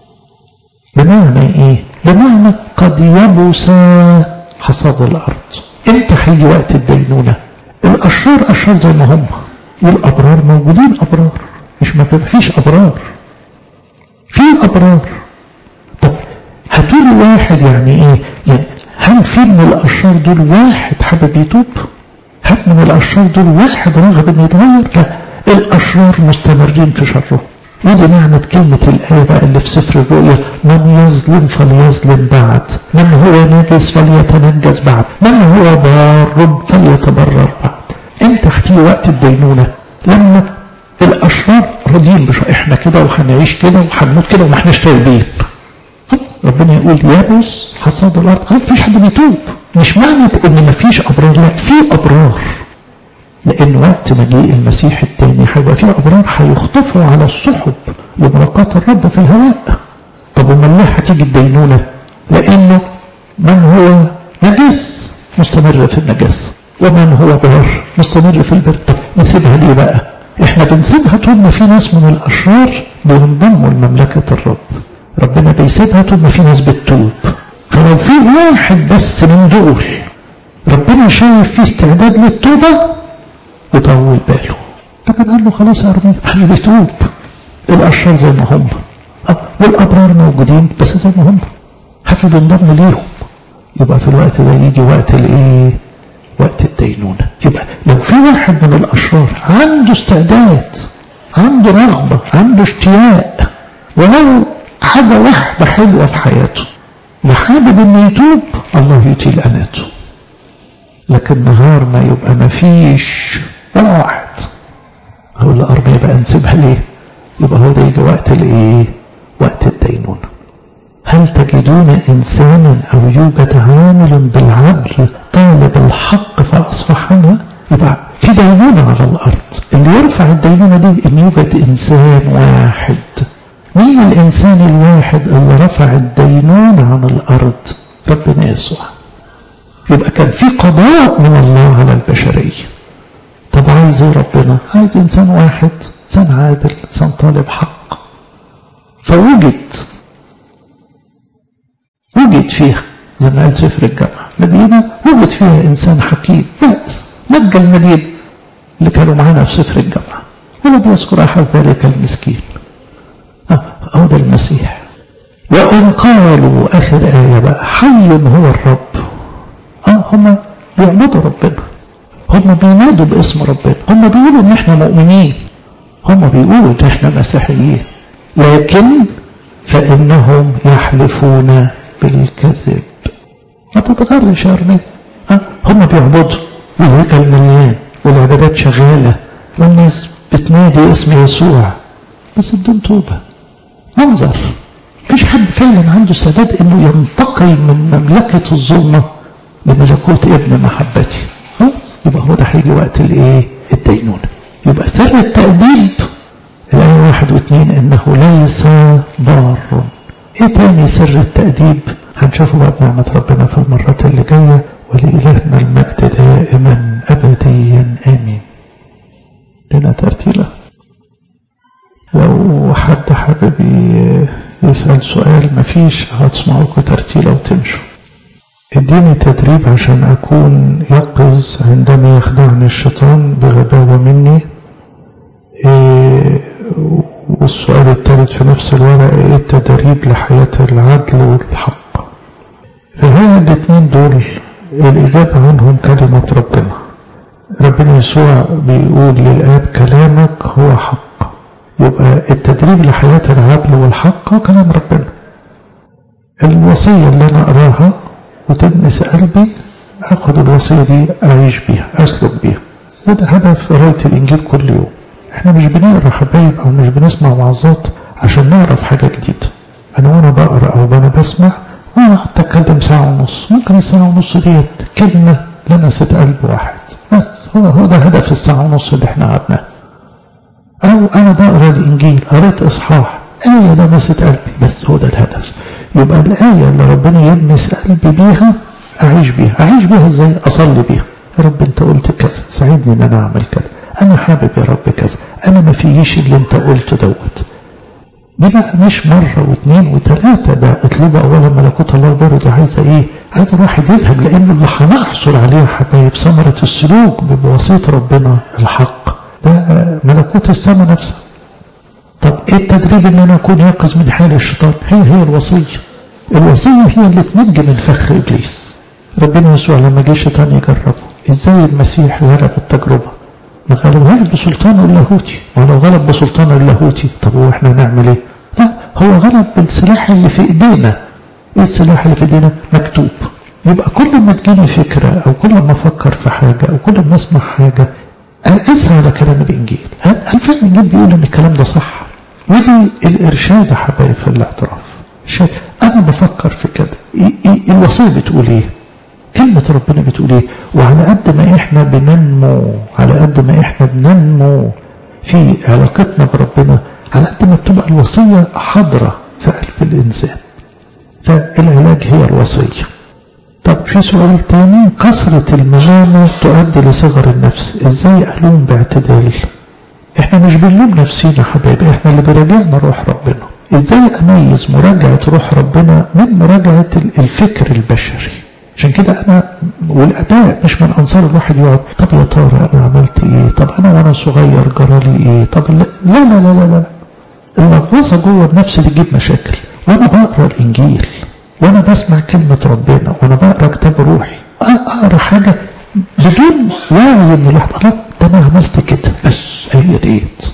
بمعنى إيه؟ بمعنى قد يبس حصاد الأرض امتى هيجي وقت الدينونة الأشرار أشرار زي ما هم والأبرار موجودين أبرار مش ما فيش أبرار في أبرار طب هتقول واحد يعني إيه يعني هل في من الأشرار دول واحد حابب يتوب هل من الأشرار دول واحد راغب إنه يتغير لا الأشرار مستمرين في شرهم ودي معنى كلمة الآية بقى اللي في سفر الرؤيا من يظلم فليظلم بعد من هو نجس فليتنجس بعد من هو بار فليتبرر بعد انت هتيجي وقت الدينونة لما الأشرار راضيين بش احنا كده وهنعيش كده وهنموت كده وما احناش تايبين ربنا يقول يابس حصاد الأرض خلاص مفيش حد بيتوب مش معنى ان مفيش أبرار لا في أبرار لأن وقت مجيء المسيح الثاني هيبقى فيه أبرار هيخطفوا على السحب لملاقاة الرب في الهواء طب وما ليه هتيجي الدينونة؟ لأنه من هو نجس مستمر في النجاسة ومن هو بار مستمر في البر طب نسيبها ليه بقى؟ احنا بنسيبها طول ما في ناس من الأشرار بينضموا لمملكة الرب ربنا بيسيبها طول ما في ناس بتتوب فلو في واحد بس من دول ربنا شايف فيه استعداد للتوبه يطول باله لكن قال له خلاص يا ارمي احنا بيتوب الاشرار زي ما هم والابرار موجودين بس زي ما هم حاجه بينضم ليهم يبقى في الوقت ده يجي وقت الايه وقت الدينونة يبقى لو في واحد من الاشرار عنده استعداد عنده رغبة عنده اشتياق ولو حاجة واحدة حلوة في حياته وحابب انه يتوب الله يطيل اناته لكن نهار ما يبقى ما فيش ولا واحد أقول الأرمية بقى نسيبها ليه يبقى هو ده يجي وقت الايه وقت الدينونة هل تجدون إنسانا أو يوجد عامل بالعدل طالب الحق فأصفح عنها يبقى في دينونة على الأرض اللي يرفع الدينونة دي إن يوجد إنسان واحد مين الإنسان الواحد اللي رفع الدينونة عن الأرض ربنا يسوع يبقى كان في قضاء من الله على البشرية طب عايز ايه ربنا عايز إنسان واحد إنسان عادل إنسان طالب حق فوجد وجد فيها زي ما قال سفر الجامعة مدينة وجد فيها إنسان حكيم بس نجى المدينة اللي كانوا معانا في سفر الجامعة ولم يذكر أحد ذلك المسكين آه هو ده المسيح وإن قالوا آخر آية بقى حي هو الرب آه هم بيعبدوا ربنا هم بينادوا باسم ربنا هم بيقولوا إن إحنا مؤمنين هم بيقولوا إن إحنا مسيحيين لكن فإنهم يحلفون بالكذب ما تتغرش يا رمي أه؟ هم بيعبدوا والهيكل مليان والعبادات شغالة والناس بتنادي اسم يسوع بس بدون توبة منظر مفيش حد فعلا عنده استعداد انه ينتقل من مملكة الظلمة لملكوت ابن محبتي خلاص يبقى هو ده هيجي وقت الايه الدينونة يبقى سر التأديب الآية واحد واثنين إنه ليس ضار إيه تاني سر التأديب هنشوفه بقى بنعمة ربنا في المرات اللي جاية ولإلهنا المجد دائما أبديا آمين لنا ترتيلة لو حد حابب يسأل سؤال مفيش هتسمعوكوا ترتيلة وتمشوا اديني تدريب عشان أكون يقظ عندما يخدعني الشيطان بغباوة مني إيه والسؤال الثالث في نفس الورقة ايه التدريب لحياة العدل والحق في هذا الاثنين دول الإجابة عنهم كلمة ربنا ربنا يسوع بيقول للآب كلامك هو حق يبقى التدريب لحياة العدل والحق هو كلام ربنا الوصية اللي أنا أقراها وتلمس قلبي أخد الوصية دي أعيش بيها أسلك بيها وده هدف قراية الإنجيل كل يوم احنا مش بنقرا حبايب او مش بنسمع وعظات عشان نعرف حاجه جديده انا وانا بقرا او وانا بسمع وانا قعدت اتكلم ساعه ونص ممكن الساعه ونص ديت كلمه لمست قلب واحد بس هو هو ده هدف الساعه ونص اللي احنا قعدناها او انا بقرا الانجيل قريت اصحاح ايه لمست قلبي بس هو ده الهدف يبقى الايه اللي ربنا يلمس قلبي بيها اعيش بيها اعيش بيها ازاي اصلي بيها يا رب انت قلت كذا ساعدني ان انا اعمل كذا انا حابب يا رب كذا انا ما فيش اللي انت قلته دوت دي بقى مش مرة واثنين وثلاثة ده اطلبوا اولا ملكوت الله برضه عايزة ايه عايز الواحد يلهم لانه اللي هنحصل عليه حبايب ثمرة السلوك بواسطة ربنا الحق ده ملكوت السماء نفسها طب ايه التدريب ان انا اكون يقظ من حال الشيطان هي هي الوصية الوصية هي اللي تنجي من فخ ابليس ربنا يسوع لما جه الشيطان يجربه ازاي المسيح غلب التجربه ما غلبهاش بسلطانه اللاهوتي ولو غلب بسلطانه اللاهوتي طب هو احنا نعمل ايه لا هو غلب بالسلاح اللي في ايدينا ايه السلاح اللي في ايدينا مكتوب يبقى كل ما تجيني فكرة او كل ما افكر في حاجة او كل ما اسمع حاجة اقيسها على كلام الانجيل هل, هل فعلا الانجيل بيقول ان الكلام ده صح ودي الارشاد يا حبايب في الاعتراف ارشاد انا بفكر في كده إيه إيه الوصية بتقول ايه كلمة ربنا بتقول ايه وعلى قد ما احنا بننمو على قد ما احنا بننمو في علاقتنا بربنا على قد ما بتبقى الوصية حاضرة في قلب الإنسان فالعلاج هي الوصية طب في سؤال تاني كثرة الملامة تؤدي لصغر النفس ازاي ألوم باعتدال احنا مش بنلوم نفسينا حبايبي احنا اللي بيراجعنا روح ربنا ازاي اميز مراجعة روح ربنا من مراجعة الفكر البشري عشان كده انا والاباء مش من انصار الواحد يقعد طب يا ترى انا عملت ايه طب انا وانا صغير جرالي ايه طب لا لا لا لا, لا, لا. اللغوصه جوه النفس دي تجيب مشاكل وانا بقرا الانجيل وانا بسمع كلمه ربنا وانا بقرا كتاب روحي اقرا حاجه بدون وعي ان الواحد الله ده انا عملت كده بس هي ديت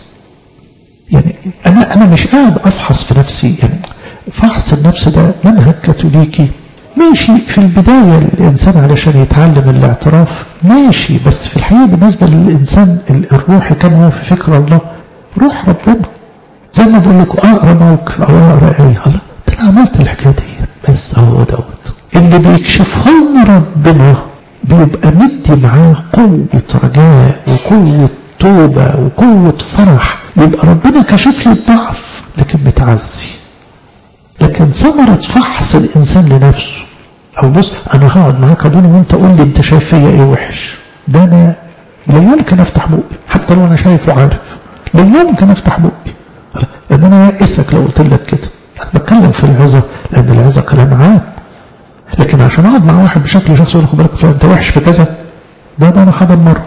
يعني انا انا مش قاعد افحص في نفسي يعني فحص النفس ده منهج كاثوليكي ماشي في البداية الإنسان علشان يتعلم الاعتراف ماشي بس في الحقيقة بالنسبة للإنسان الروحي كان هو في فكر الله روح ربنا زي ما بقول لكم اقرا موقف او اقرا ايه الله ده انا عملت الحكايه دي بس هو دوت اللي بيكشفها لنا ربنا بيبقى مدي معاه قوة رجاء وقوة توبة وقوة فرح يبقى ربنا كشف لي الضعف لكن متعزي لكن ثمرة فحص الإنسان لنفسه أو بص أنا هقعد معاك أبونا وأنت قول لي أنت شايف فيا إيه وحش ده أنا لا يمكن أفتح بقي حتى لو أنا شايف وعارف لا يمكن أفتح بقي لأن أنا يائسك لو قلت لك كده أنا بتكلم في العظة لأن العظة كلام عام لكن عشان اقعد مع واحد بشكل شخصي اقول له بالك فلان انت وحش في كذا ده ده انا حاضر مره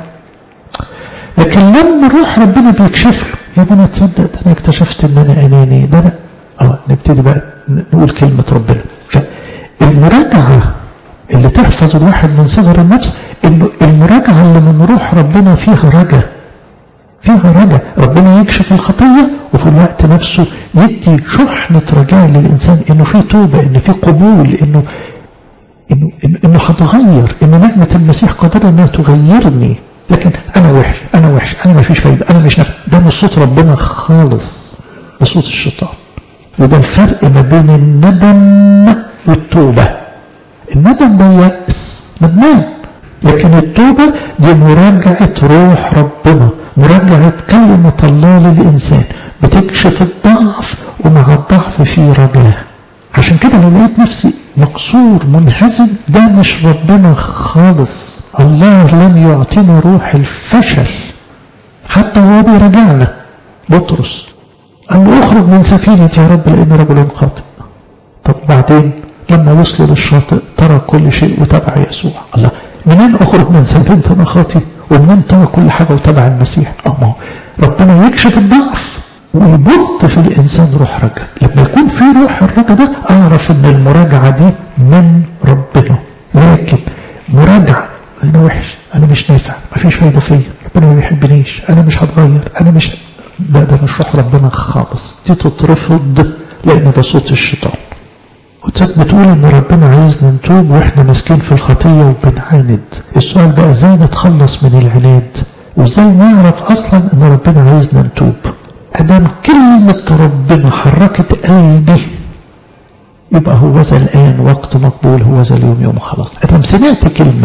لكن لما روح ربنا بيكشف له يا انا تصدق ده انا اكتشفت ان انا اناني ده انا اه نبتدي بقى نقول كلمه ربنا فالمراجعه اللي تحفظ الواحد من صغر النفس انه المراجعه اللي من روح ربنا فيها رجا فيها رجا ربنا يكشف الخطيه وفي الوقت نفسه يدي شحنه رجاء للانسان انه في توبه انه في قبول انه انه انه هتغير ان نعمه المسيح قادره انها تغيرني لكن انا وحش انا وحش انا ما فيش فايده انا مش نافع ده مش صوت ربنا خالص ده صوت الشيطان وده الفرق ما بين الندم والتوبه الندم ده يأس ندمان لكن التوبة دي مراجعة روح ربنا مراجعة كلمة الله للإنسان بتكشف الضعف ومع الضعف في رجاه عشان كده لو لقيت نفسي مكسور منهزم ده مش ربنا خالص الله لم يعطينا روح الفشل حتى هو بيراجعنا بطرس قال له اخرج من سفينة يا رب لأن رجل خاطئ طب بعدين لما وصلوا للشاطئ ترك كل شيء وتبع يسوع الله منين اخرج من سفينة انا خاطئ ومنين ترك كل حاجة وتبع المسيح اه ما هو ربنا يكشف الضعف ويبث في الإنسان روح رجع لما يكون في روح الرجع ده أعرف أن المراجعة دي من ربنا لكن مراجعة أنا وحش أنا مش نافع مفيش فايدة فيا ربنا ما بيحبنيش أنا مش هتغير أنا مش ده ده مش روح ربنا خالص دي تترفض لأن ده صوت الشيطان بتقول ان ربنا عايزنا نتوب واحنا ماسكين في الخطية وبنعاند السؤال بقى ازاي نتخلص من العناد وازاي نعرف اصلا ان ربنا عايزنا نتوب أدام كلمة ربنا حركت قلبي يبقى هو ذا الآن وقت مقبول هو ذا اليوم يوم خلاص أدام سمعت كلمة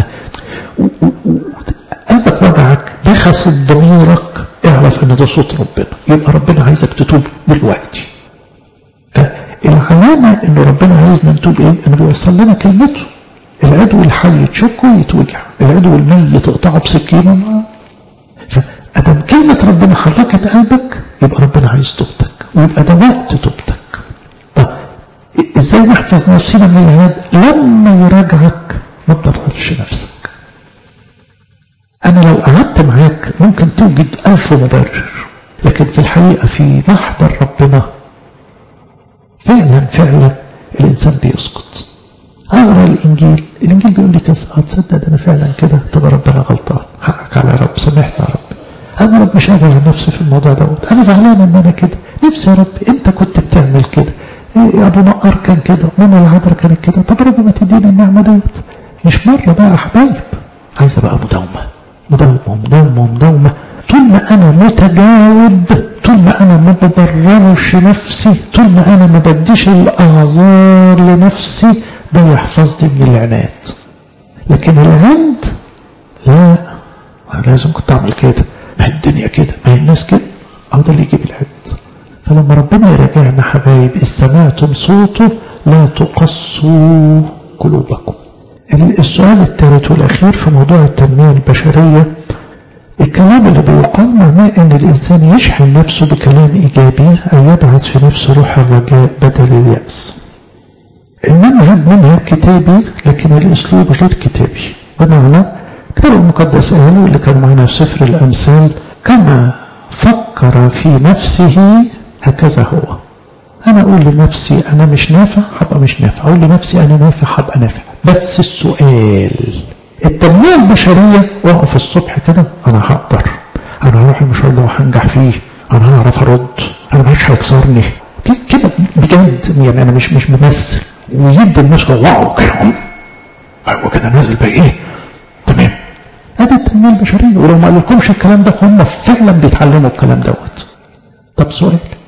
قلبك وجعك دخس ضميرك اعرف ان ده صوت ربنا يبقى ربنا عايزك تتوب دلوقتي فالعلامة ان ربنا عايزنا نتوب ايه انه بيوصل لنا كلمته العدو الحي يتشكه يتوجع العدو الميت تقطعه بسكينه أدام كلمة ربنا حركت قلبك يبقى ربنا عايز توبتك ويبقى ده وقت توبتك طب ازاي نحفظ نفسنا من العناد لما يراجعك ما تضررش نفسك انا لو قعدت معاك ممكن توجد الف مبرر لكن في الحقيقة في محضر ربنا فعلا فعلا الانسان بيسكت اقرا الانجيل الانجيل بيقول لي كذا هتصدق ده انا فعلا كده تبقى ربنا غلطان حقك على رب سامحني يا رب انا رب مش قادر على نفسي في الموضوع دوت انا زعلان ان انا كده نفسي يا رب انت كنت بتعمل كده إيه ابو نقر كان كده ماما العذراء كانت كده طب رب ما تديني النعمه ديت مش مره بقى يا حبايب عايزه بقى مداومه مداومه مداومه مداومه طول ما انا متجاوب طول ما انا ما ببررش نفسي طول ما انا ما بديش الاعذار لنفسي ده يحفظني من العناد لكن العند لا انا لازم كنت اعمل كده ما هي الدنيا كده ما هي الناس كده أو ده اللي يجيب العد فلما ربنا يراجعنا حبايب إذ سمعتم صوته لا تقصوا قلوبكم السؤال الثالث والأخير في موضوع التنمية البشرية الكلام اللي بيقال معناه أن الإنسان يشحن نفسه بكلام إيجابي أو يبعث في نفسه روح الرجاء بدل اليأس المنهج منهج كتابي لكن الأسلوب غير كتابي بمعنى الكتاب المقدس قال اللي كان معنا في سفر الأمثال كما فكر في نفسه هكذا هو أنا أقول لنفسي أنا مش نافع هبقى مش نافع أقول لنفسي أنا نافع هبقى نافع بس السؤال التنمية البشرية وقف الصبح كده أنا هقدر أنا هروح المشوار ده وهنجح فيه أنا هعرف أرد أنا مش هيكسرني كده بجد يعني أنا مش مش ممثل ويدي الناس واو كده أيوة كده نازل بقى إيه تمام ادي التنميه البشريه ولو ما قالكمش الكلام ده هم فعلا بيتعلموا الكلام دوت طب سؤال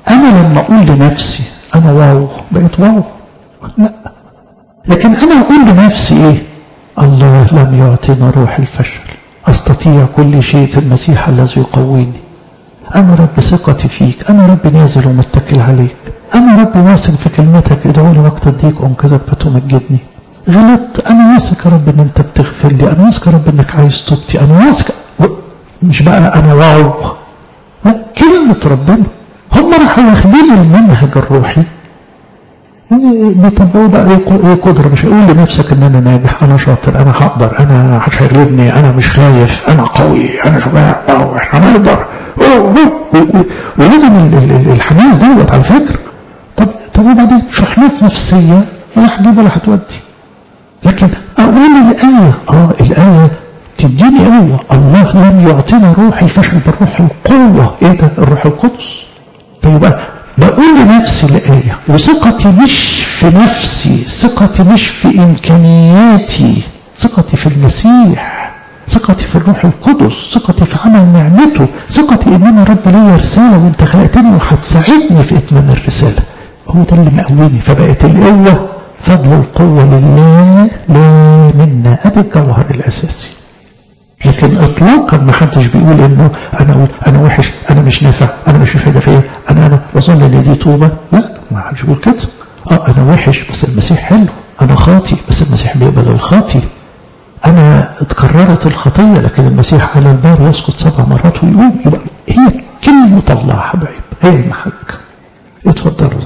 انا لما اقول لنفسي انا واو بقيت واو لا لكن انا اقول لنفسي ايه الله لم يعطينا روح الفشل استطيع كل شيء في المسيح الذي يقويني انا رب ثقتي فيك انا رب نازل ومتكل عليك انا رب واثق في كلمتك ادعوني وقت الضيق انقذك فتمجدني غلطت انا واثق يا رب ان انت بتغفر لي انا واثق يا رب انك عايز توبتي انا واثق مش بقى انا واو لا كلمة ربنا هم راحوا واخدين المنهج الروحي بيطبقوا بقى ايه قدرة مش هقول لنفسك ان انا ناجح انا شاطر انا هقدر انا محدش هيغلبني انا مش خايف انا قوي انا شجاع اه احنا نقدر ولازم الحماس دوت على فكرة طب طب وبعدين شحنات نفسية ولا هتجيب ولا هتودي لكن اقول الآية اه الآية تديني قوة الله لم يعطينا روح الفشل بالروح القوة ايه ده الروح القدس فيبقى بقول لنفسي الآية وثقتي مش في نفسي ثقتي مش في إمكانياتي ثقتي في المسيح ثقتي في الروح القدس ثقتي في عمل نعمته ثقتي ان انا رب ليا رسالة وانت خلقتني وهتساعدني في اتمام الرسالة هو ده اللي مقويني فبقت القوة فضل القوة لله لا منا ادي الجوهر الاساسي لكن اطلاقا ما حدش بيقول انه انا اقول انا وحش انا مش نافع انا مش فايده فيا انا انا بظن ان دي توبه لا ما حدش بيقول كده اه انا وحش بس المسيح حلو انا خاطي بس المسيح بيقبل الخاطي انا اتكررت الخطيه لكن المسيح على البار يسقط سبع مرات ويقوم يبقى هي كلمه الله حبايب هي المحك اتفضلوا